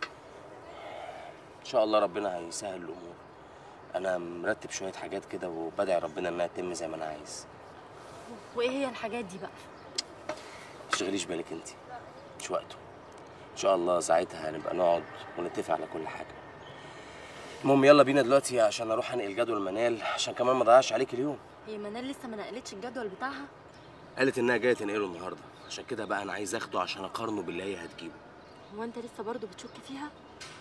ان شاء الله ربنا هيسهل الامور انا مرتب شويه حاجات كده وبدعي ربنا انها تتم زي ما انا عايز وايه هي الحاجات دي بقى ما تشغليش بالك انت مش وقته ان شاء الله ساعتها هنبقى نقعد ونتفق على كل حاجه المهم يلا بينا دلوقتي عشان اروح انقل جدول منال عشان كمان ما اضيعش عليك اليوم هي منال لسه ما نقلتش الجدول بتاعها قالت انها جايه تنقله النهارده عشان كده بقى انا عايز اخده عشان اقارنه باللي هي هتجيبه هو انت لسه برضه بتشك فيها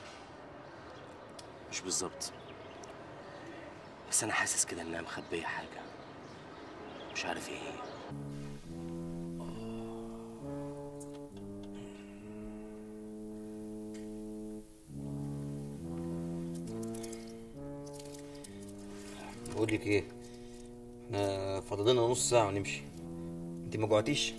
مش بالظبط بس انا حاسس كده انها مخبيه حاجه مش عارف ايه هي بقول لك ايه احنا فاضل لنا نص ساعه ونمشي انت ما جوعتيش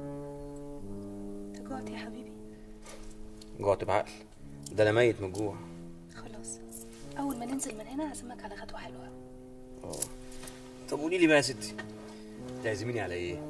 انت جوعت يا حبيبي جوعت بعقل ده انا ميت من الجوع خلاص اول ما ننزل من هنا اعزمك على غدوه حلوه اه طب قولي لي بقى يا ستي تعزميني على ايه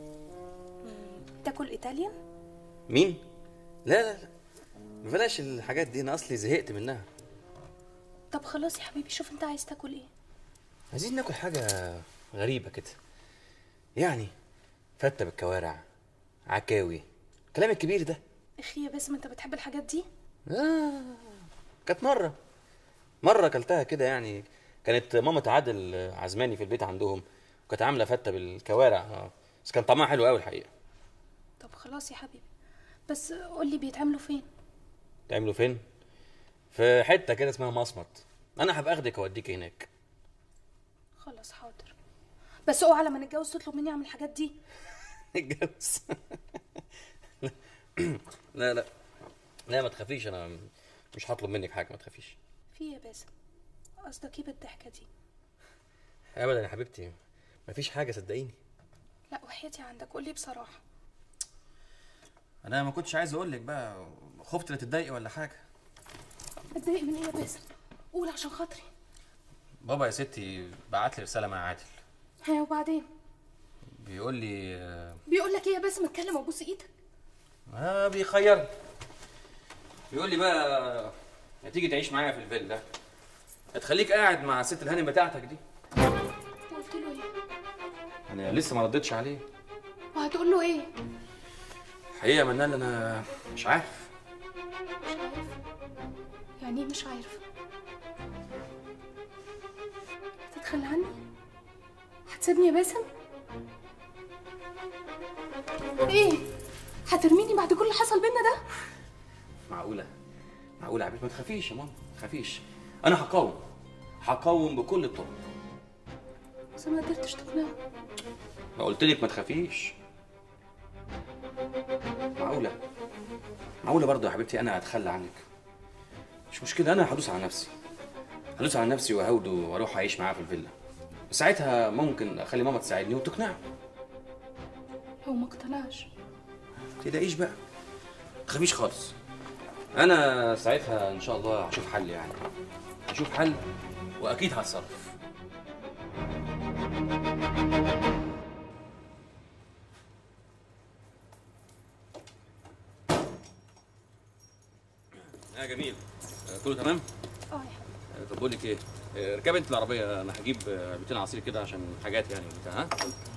تاكل ايطاليان مين لا لا لا بلاش الحاجات دي انا اصلي زهقت منها طب خلاص يا حبيبي شوف انت عايز تاكل ايه عايزين ناكل حاجه غريبه كده يعني فته بالكوارع عكاوي الكلام الكبير ده اخي يا باسم انت بتحب الحاجات دي آه كانت مرة مرة أكلتها كده يعني كانت ماما عادل عزماني في البيت عندهم وكانت عاملة فتة بالكوارع اه بس كان طعمها حلو قوي الحقيقة طب خلاص يا حبيبي بس قول لي بيتعملوا فين تعملوا فين؟ في حتة كده اسمها مصمت أنا هبقى أخدك أوديك هناك خلاص حاضر بس اوعى لما نتجوز تطلب مني اعمل الحاجات دي نتجوز لا لا لا ما تخافيش أنا مش هطلب منك حاجة ما تخافيش في إيه يا باسم قصدك ايه بالضحكه دي أبدا يا حبيبتي مفيش حاجة صدقيني لا وحياتي عندك قول لي بصراحه أنا ما كنتش عايز أقول لك بقى خفت لا تتضايقي ولا حاجة اتضايق من ايه يا باسم قول عشان خاطري بابا يا ستي بعت لي رسالة مع عادل ها وبعدين بيقول لي آه، بيقول لك ايه يا باسم اتكلم وابوس ايدك ما بيخيرني بيقول لي بقى ما تيجي تعيش معايا في الفيلا هتخليك قاعد مع الست الهانم بتاعتك دي قلت له ايه انا لسه ما ردتش عليه وهتقول له ايه حقيقه منال انا مش عارف مش عارف يعني ايه مش عارف هتتخلى عني هتسيبني يا باسم ايه هترميني بعد كل اللي حصل بينا ده معقوله معقوله يا حبيبتي ما تخافيش يا ماما ما تخافيش انا هقاوم هقاوم بكل الطرق بس ما قدرتش تقنعه ما قلت لك ما تخافيش معقوله معقوله برضه يا حبيبتي انا هتخلى عنك مش مشكله انا هدوس على نفسي هدوس على نفسي وهاوده واروح اعيش معاه في الفيلا ساعتها ممكن اخلي ماما تساعدني وتقنعه هو ما اقتنعش ما تقلقيش بقى ما تخافيش خالص انا ساعتها ان شاء الله هشوف حل يعني هشوف حل واكيد هتصرف يا جميل آه، كله تمام اه يا آه، طب بقول لك ايه آه، اركبي انت العربيه انا هجيب آه، علبتين عصير كده عشان حاجات يعني بتاع ها